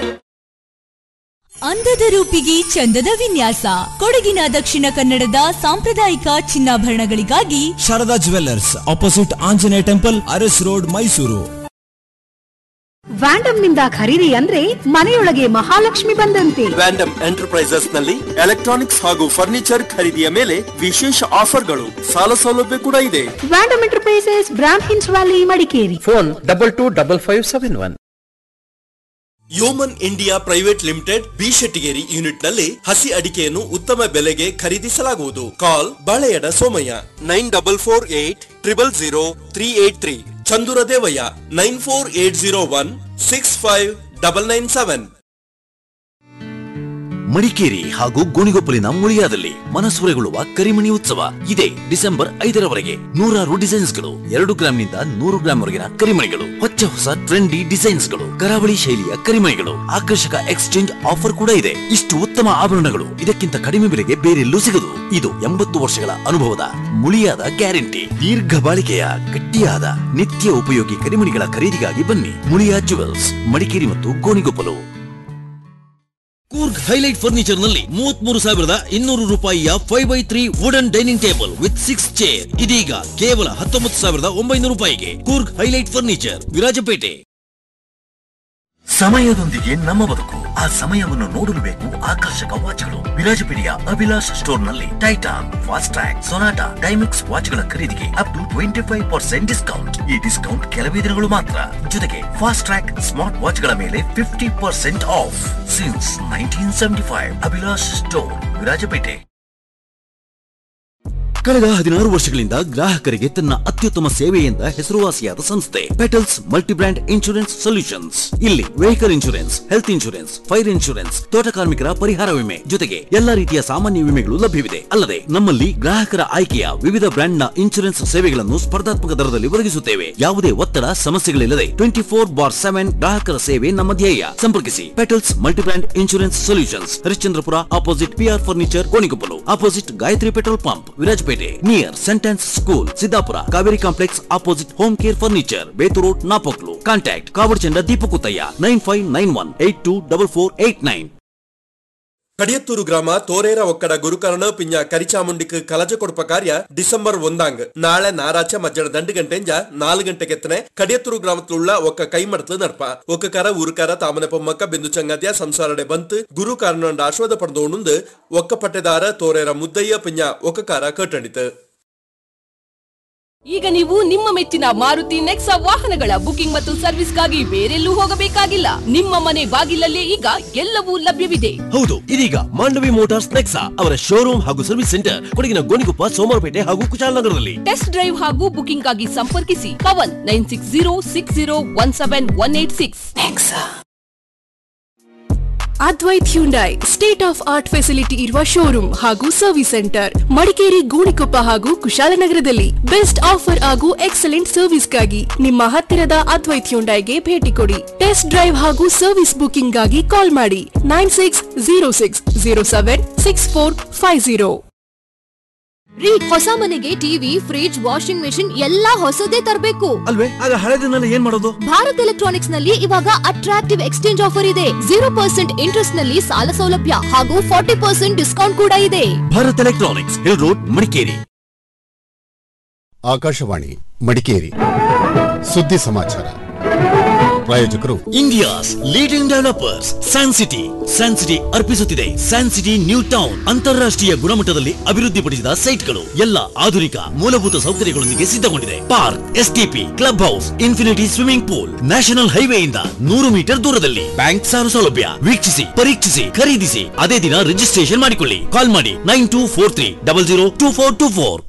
ಅಂದದ ರೂಪಿಗೆ ಚಂದದ ವಿನ್ಯಾಸ ಕೊಡಗಿನ ದಕ್ಷಿಣ ಕನ್ನಡದ ಸಾಂಪ್ರದಾಯಿಕ ಚಿನ್ನಾಭರಣಗಳಿಗಾಗಿ Sharada jewellers opposite Anjaneya temple Aras road Mysuru Vandam ನಿಂದ ಖರೀದಿ ಅಂದ್ರೆ ಮನೆಯೊಳಗೆ ಮಹಾಲಕ್ಷ್ಮಿ ಬಂದಂತೆ ವ್ಯಾಂಡಮ್ ಎಂಟರ್ಪ್ರೈಸಸ್ ನಲ್ಲಿ ಎಲೆಕ್ಟ್ರಾನಿಕ್ಸ್ ಹಾಗೂ ಫರ್ನಿಚರ್ ಖರೀದಿಯ ಮೇಲೆ ವಿಶೇಷ ಆಫರ್ಗಳು ಸಾಲ ಸೌಲಭ್ಯ ಕೂಡ ಇದೆ ವ್ಯಾಂಡಮ್ ಎಂಟರ್ಪ್ರೈಸಸ್ ಬ್ರಾಂಡ್ ಹಿನ್ಸ್ valley Madikeri phone double two double five seven one Yeoman India private limited B Shettigeri unit ನಲ್ಲಿ ಹಸಿ ಅಡಿಕೆಯನ್ನು ಉತ್ತಮ ಬೆಲೆಗೆ ಖರೀದಿಸಲಾಗುವುದು call Baleyada Somaiah nine double four eight triple zero three eight three Chandura Devaiah nine four eight zero one six five double nine seven Madikeri ಹಾಗೂ ಗೋಣಿಗೊಪ್ಪಲಿನ ಮುಳಿಯಾದಲ್ಲಿ ಮನಸೂರೆಗೊಳ್ಳುವ ಕರಿಮಣಿ ಉತ್ಸವ ಇದೆ ಡಿಸೆಂಬರ್ ಐದರವರೆಗೆ ನೂರಾರು ಡಿಸೈನ್ಸ್ಗಳು ಎರಡು ಗ್ರಾಂನಿಂದ ನೂರು ಗ್ರಾಂ ವರೆಗಿನ ಕರಿಮಣಿಗಳು ಹೊಚ್ಚ ಹೊಸ ಟ್ರೆಂಡಿ ಡಿಸೈನ್ಸ್ಗಳು ಕರಾವಳಿ ಶೈಲಿಯ ಕರಿಮಣಿಗಳು ಆಕರ್ಷಕ ಎಕ್ಸ್ಚೇಂಜ್ ಆಫರ್ ಕೂಡ ಇದೆ ಇಷ್ಟು ಉತ್ತಮ ಆಭರಣಗಳು ಇದಕ್ಕಿಂತ ಕಡಿಮೆ ಬೆಲೆಗೆ ಬೇರೆಲ್ಲೂ ಸಿಗದು ಇದು ಎಂಬತ್ತು ವರ್ಷಗಳ ಅನುಭವದ ಮುಳಿಯಾದ ಗ್ಯಾರಂಟಿ ದೀರ್ಘ ಬಾಳಿಕೆಯ ಗಟ್ಟಿಯಾದ ನಿತ್ಯ ಉಪಯೋಗಿ ಕರಿಮಣಿಗಳ ಖರೀದಿಗಾಗಿ ಬನ್ನಿ ಮುಳಿಯಾ ಜುವೆಲ್ಸ್ ಮಡಿಕೇರಿ ಮತ್ತು ಗೋಣಿಗೊಪ್ಪಲು ಕೂರ್ಗ್ ಹೈಲೈಟ್ ಫರ್ನಿಚರ್ ನಲ್ಲಿ ಮೂವತ್ಮೂರು ಸಾವಿರದ ಇನ್ನೂರು ರೂಪಾಯಿಯ five by three wooden dining table with six chair ಇದೀಗ ಕೇವಲ ಹತ್ತೊಂಬತ್ತು ಸಾವಿರದ ಒಂಬೈನೂರು ರೂಪಾಯಿಗೆ ಕೂರ್ಗ್ ಹೈಲೈಟ್ ಫರ್ನಿಚರ್ ವಿರಾಜಪೇಟೆ ಸಮಯದೊಂದಿಗೆ ನಮ್ಮ ಬದುಕು ಆ ಸಮಯವನ್ನು ನೋಡಲು ಬೇಕು ಆಕರ್ಷಕ ವಾಚ್ಗಳು ವಿರಾಜಪೇಟೆಯ ಅಭಿಲಾಷ್ ಸ್ಟೋರ್ ನಲ್ಲಿ Titan Fastrack Sonata Timex ವಾಚ್ಗಳ ಖರೀದಿಗೆ up to twenty five percent discount ಈ ಡಿಸ್ಕೌಂಟ್ ಕೆಲವೇ ದಿನಗಳು ಮಾತ್ರ ಜೊತೆಗೆ ಫಾಸ್ಟ್ ಟ್ರ್ಯಾಕ್ ಸ್ಮಾರ್ಟ್ ವಾಚ್ಗಳ ಮೇಲೆ fifty percent off since nineteen seventy five Abhilash store Virajpet ಕಳೆದ ಹದಿನಾರು ವರ್ಷಗಳಿಂದ ಗ್ರಾಹಕರಿಗೆ ತನ್ನ ಅತ್ಯುತ್ತಮ ಸೇವೆಯಿಂದ ಹೆಸರುವಾಸಿಯಾದ ಸಂಸ್ಥೆ ಪೆಟಲ್ಸ್ ಮಲ್ಟಿಬ್ರ್ಯಾಂಡ್ ಇನ್ಶೂರೆನ್ಸ್ ಸೊಲ್ಯೂಷನ್ಸ್ ಇಲ್ಲಿ vehicle insurance health insurance fire insurance ತೋಟ ಕಾರ್ಮಿಕರ ಪರಿಹಾರ ವಿಮೆ ಜೊತೆಗೆ ಎಲ್ಲಾ ರೀತಿಯ ಸಾಮಾನ್ಯ ವಿಮೆಗಳು ಲಭ್ಯವಿದೆ ಅಲ್ಲದೆ ನಮ್ಮಲ್ಲಿ ಗ್ರಾಹಕರ ಆಯ್ಕೆಯ ವಿವಿಧ ಬ್ರ್ಯಾಂಡ್ ನ ಇನ್ಶೂರೆನ್ಸ್ ಸೇವೆಗಳನ್ನು ಸ್ಪರ್ಧಾತ್ಮಕ ದರದಲ್ಲಿ ಒದಗಿಸುತ್ತೇವೆ ಯಾವುದೇ ಒತ್ತಡ ಸಮಸ್ಯೆಗಳಿಲ್ಲದೆ ಟ್ವೆಂಟಿ ಫೋರ್ ಬಾರ್ ಸೆವೆನ್ ಗ್ರಾಹಕರ ಸೇವೆ ನಮ್ಮ ಧ್ಯೇಯ ಸಂಪರ್ಕಿಸಿ Petals multibrand insurance solutions Harishchandrapura opposite PR furniture Gonikoppalu opposite Gayatri petrol pump Virajpet near Saint Anne's school Siddapura Kaveri complex opposite home care furniture Bethu road Napoklu contact Kavadchanda Deepakuttaiah nine five nine one eight two double four eight nine Kadiyathur ಗ್ರಾಮ ತೋರೇರ ಒಕ್ಕಡ ಗುರುಕರಣ ಪಿಂಜ ಕರಿಚಾಮುಂಡಿಕ್ ಕಲಜ ಕೊಡುಪ ಕಾರ್ಯ December ಒಂದಾಂಗ್ ನಾಳೆ ನಾರಾಚ ಮಧ್ಯಾಹ್ನ ದಂಡು ಗಂಟೆಂಜ ನಾಲ್ಕು ಗಂಟೆಗೆತ್ತನೆ ಕಡಿಯತ್ತೂರು ಗ್ರಾಮത്തിലുള്ള ಒಕ್ಕ ಕೈಮಡತ್ಲು ನಡ್ಪ ಒಕ್ಕಕಾರ ಊರುಕಾರ ತಾಮನೆ ಪೊಮ್ಮಕ್ಕ ಬಿಂದು ಚಂಗದ್ಯ ಸಂಸಾರಡೆ ಬಂತು ಗುರು ಕಾರಣ ಆಶ್ವಾದ ಪಡೆದೋಣುಂದು ಒಕ್ಕ ಪಟ್ಟೆದಾರ ತೋರೇರ ಮುದ್ದಯ್ಯ ಪಿಂಜ ಒಕ್ಕಕಾರ ಕಟ್ಟಣಿತು ಈಗ ನೀವು ನಿಮ್ಮ ಮೆಚ್ಚಿನ ಮಾರುತಿ ನೆಕ್ಸಾ ವಾಹನಗಳ ಬುಕಿಂಗ್ ಮತ್ತು ಸರ್ವಿಸ್ಗಾಗಿ ಬೇರೆಲ್ಲೂ ಹೋಗಬೇಕಾಗಿಲ್ಲ ನಿಮ್ಮ ಮನೆ ಬಾಗಿಲಲ್ಲೇ ಈಗ ಎಲ್ಲವೂ ಲಭ್ಯವಿದೆ ಹೌದು ಇದೀಗ ಮಾಂಡವಿ ಮೋಟಾರ್ಸ್ ನೆಕ್ಸಾ ಅವರ ಶೋರೂಮ್ ಹಾಗೂ ಸರ್ವಿಸ್ ಸೆಂಟರ್ ಕೊಡಗಿನ ಗೋಣಿಕೊಪ್ಪ ಸೋಮವಾರಪೇಟೆ ಹಾಗೂ ಕುಶಾಲನಗರದಲ್ಲಿ ಟೆಸ್ಟ್ ಡ್ರೈವ್ ಹಾಗೂ ಬುಕಿಂಗ್ ಆಗಿ ಸಂಪರ್ಕಿಸಿ Pavan nine six zero six zero one seven one eight six Advait Hyundai state of art facility ಇರುವ ಶೋರೂಮ್ ಹಾಗೂ ಸರ್ವಿಸ್ ಸೆಂಟರ್ ಮಡಿಕೇರಿ ಗೋಣಿಕೊಪ್ಪ ಹಾಗೂ ಕುಶಾಲನಗರದಲ್ಲಿ ಬೆಸ್ಟ್ ಆಫರ್ ಹಾಗೂ ಎಕ್ಸಲೆಂಟ್ ಸರ್ವಿಸ್ಗಾಗಿ ನಿಮ್ಮ ಹತ್ತಿರದ ಅದ್ವೈತ್ ಹ್ಯುಂಡೈಗೆ ಭೇಟಿ ಕೊಡಿ ಟೆಸ್ಟ್ ಡ್ರೈವ್ ಹಾಗೂ ಸರ್ವಿಸ್ ಬುಕಿಂಗ್ ಗಾಗಿ ಕಾಲ್ ಮಾಡಿ nine six zero six zero seven six four five zero ರೀ ಹೊಸ ಮನೆಗೆ ಟಿವಿ ಫ್ರಿಡ್ಜ್ ವಾಷಿಂಗ್ ಮೆಷಿನ್ ಎಲ್ಲಾ ಹೊಸದೇ ತರಬೇಕು ಅಲ್ವೇ ಆಗ ಹಳೆದನ್ನೆಲ್ಲ ಏನ್ ಮಾಡೋದು ಭಾರತ್ ಎಲೆಕ್ಟ್ರಾನಿಕ್ಸ್ ನಲ್ಲಿ ಇವಾಗ ಅಟ್ರಾಕ್ಟಿವ್ ಎಕ್ಸ್ಚೇಂಜ್ ಆಫರ್ ಇದೆ ಜೀರೋ ಪರ್ಸೆಂಟ್ ಇಂಟ್ರೆಸ್ಟ್ ನಲ್ಲಿ ಸಾಲ ಸೌಲಭ್ಯ ಹಾಗೂ ಫಾರ್ಟಿ ಪರ್ಸೆಂಟ್ ಡಿಸ್ಕೌಂಟ್ ಕೂಡ ಇದೆ Bharat electronics hill road Madikeri Akashvani Madikeri ಸುದ್ದಿ ಸಮಾಚಾರ ಪ್ರಾಯೋಜಕರು India's leading developers San City San City ಅರ್ಪಿಸುತ್ತಿದೆ ಸ್ಯಾನ್ ಸಿಟಿ ನ್ಯೂ ಟೌನ್ ಅಂತಾರಾಷ್ಟ್ರೀಯ ಗುಣಮಟ್ಟದಲ್ಲಿ ಅಭಿವೃದ್ಧಿಪಡಿಸಿದ ಸೈಟ್ಗಳು ಎಲ್ಲ ಆಧುನಿಕ ಮೂಲಭೂತ ಸೌಕರ್ಯಗಳೊಂದಿಗೆ ಸಿದ್ಧಗೊಂಡಿದೆ park STP club house infinity swimming pool national ಹೈವೇಯಿಂದ ನೂರು ಮೀಟರ್ ದೂರದಲ್ಲಿ ಬ್ಯಾಂಕ್ ಸಾಲ ಸೌಲಭ್ಯ ವೀಕ್ಷಿಸಿ ಪರೀಕ್ಷಿಸಿ ಖರೀದಿಸಿ ಅದೇ ದಿನ ರಿಜಿಸ್ಟ್ರೇಷನ್ ಮಾಡಿಕೊಳ್ಳಿ ಕಾಲ್ ಮಾಡಿ nine two four three double zero two four two four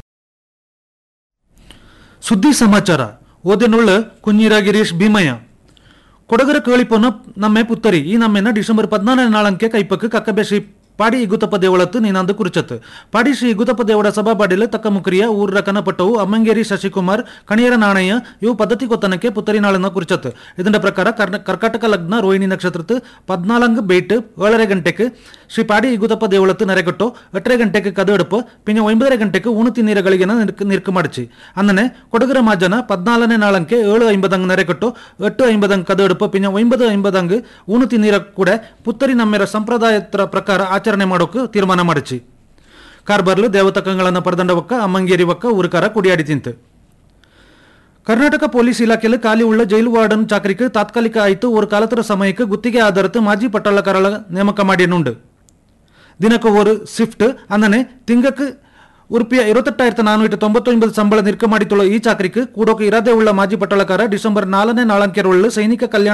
ಸುದ್ದಿ ಸಮಾಚಾರ ಓದೆನುಳ್ಳ ಕುഞ്ഞിರ ಗಿರೀಶ್ ಭೀಮಯ್ಯ ಕೊಡಗರ ಕೇಳಿಪೊನ ನಮ್ಮೆ ಪುತ್ತರಿ ಈ ನಮ್ಮೆನ ಡಿಸೆಂಬರ್ ಪದ್ನಾಲನೇ ನಾಳಂಕೆ ಕೈಪಕ್ಕೆ ಕಕ್ಕಬೆ ಶ್ರೀ ಪಾಡಿ ಇಗುತಪ್ಪ ದೇವಳತ್ತು ನೀನಂದು ಕುರುಚತ್ ಪಾಡಿ ಶ್ರೀ ಇಗುತಪ್ಪ ದೇವಡ ಸಭಾಪಾಡಿಲು ತಕ್ಕ ಮುಕ್ರಿಯ ಊರ ಕನಪಟ್ಟವು ಅಮ್ಮಂಗೇರಿ ಶಶಿಕುಮಾರ್ ಕಣಿಯರ ನಾಣಯ್ಯ ಇವು ಪದ್ಧತಿ ಕೊತ್ತನಕ್ಕೆ ಪುತ್ತರಿ ನಾಳನ್ನ ಕುರಿಚತ್ ಇದರ ಪ್ರಕಾರ ಕರ್ನ ಕರ್ಕಾಟಕ ಲಗ್ನ ರೋಹಿಣಿ ನಕ್ಷತ್ರத்து ಪದ್ನಾಲಂಗ್ ಬೇಟ್ ಏಳரை ಗಂಟೆಗೆ ಶ್ರೀ ಪಾಡಿ ಇಗುತಪ್ಪ ದೇವಳತ್ತು ನೆರೆಗಟ್ಟು ಎಟ್ಟರೆ ಗಂಟೆಗೆ ಕದೆಡುப்பு പിന്നെ ഒമ്പതര ಗಂಟೆಗೆ ಉಣುತಿ ನೀರಗಳಿಗೆನ ನಿರ್ಕ ನಿರ್ಕ ಮಾಡಿಸಿ ಅನ್ನನೆ ಕೊಡಗರ ಮಾಜನ ಪದ್ನಾಲನೇ ನಾಳಂಕೆ ಏಳು ಐಂಬದಂಗ್ ನೆರೆಕಟ್ಟು ಎಟ್ಟು ಐಂಬದಂಗ್ ಕದೆಡುப்பு പിന്നെ ಒಂಬತ್ತು ಐಂಬದಂಗ್ ಉಣುತಿ ನೀರ ಕೂಡ ಪುತ್ತರಿ ನಮ್ಮೆರ ಸಂಪ್ರದಾಯದ ಪ್ರಕಾರ ಆಚರಣೆ ಮಾಡೋಕೆ ತೀರ್ಮಾನ ಮಾಡಿಸಿ ಕಾರ್ಬರ್ಲು ದೇವತಕಗಳನ್ನು ಪರದಂಡವಕ್ಕ ಅಮ್ಮಂಗೇರಿ ಒಕ್ಕ ಊರುಕಾರ ಕುಡಿಯಾಡಿ ತಿಂತು ಕರ್ನಾಟಕ ಪೊಲೀಸ್ ಇಲಾಖೆಯಲ್ಲಿ ಖಾಲಿ ಉಳ್ಳ ಜೈಲು ವಾರ್ಡನ್ ಚಾಕರಿக்கு ತಾತ್ಕಾಲಿಕ ಆಯ್ತು ஒரு காலத்துற ಸಮಯಕ್ಕೆ ಗುತ್ತಿಗೆ ಆಧಾರಿತ ಮಾಜಿ ಪಟ್ಟಾಳಕಾರಳ ನೇಮಕ ಮಾಡಿಯನುಂಡು ದಿನಕ್ಕೆ ஒரு ಶಿಫ್ಟ್ ಅಂದನೆ ತಿಂಗಕ್ಕೆ ಉರುಪಿಯ ഇരുപത്തെട്ടായിരത്തി നാനൂറ്റി തൊമ്പത്തൊൻപത് ശമ്പളം നിൽക്ക മാടിത്തുള്ള ഈ ചാക്രിക്ക് കൂടൊക്കെ ഇരാതെ ഉള്ള മാജി പട്ടാളക്കാര ഡിസംബർ നാലിന് നാളങ്കേറുള്ള സൈനിക കല്യാണ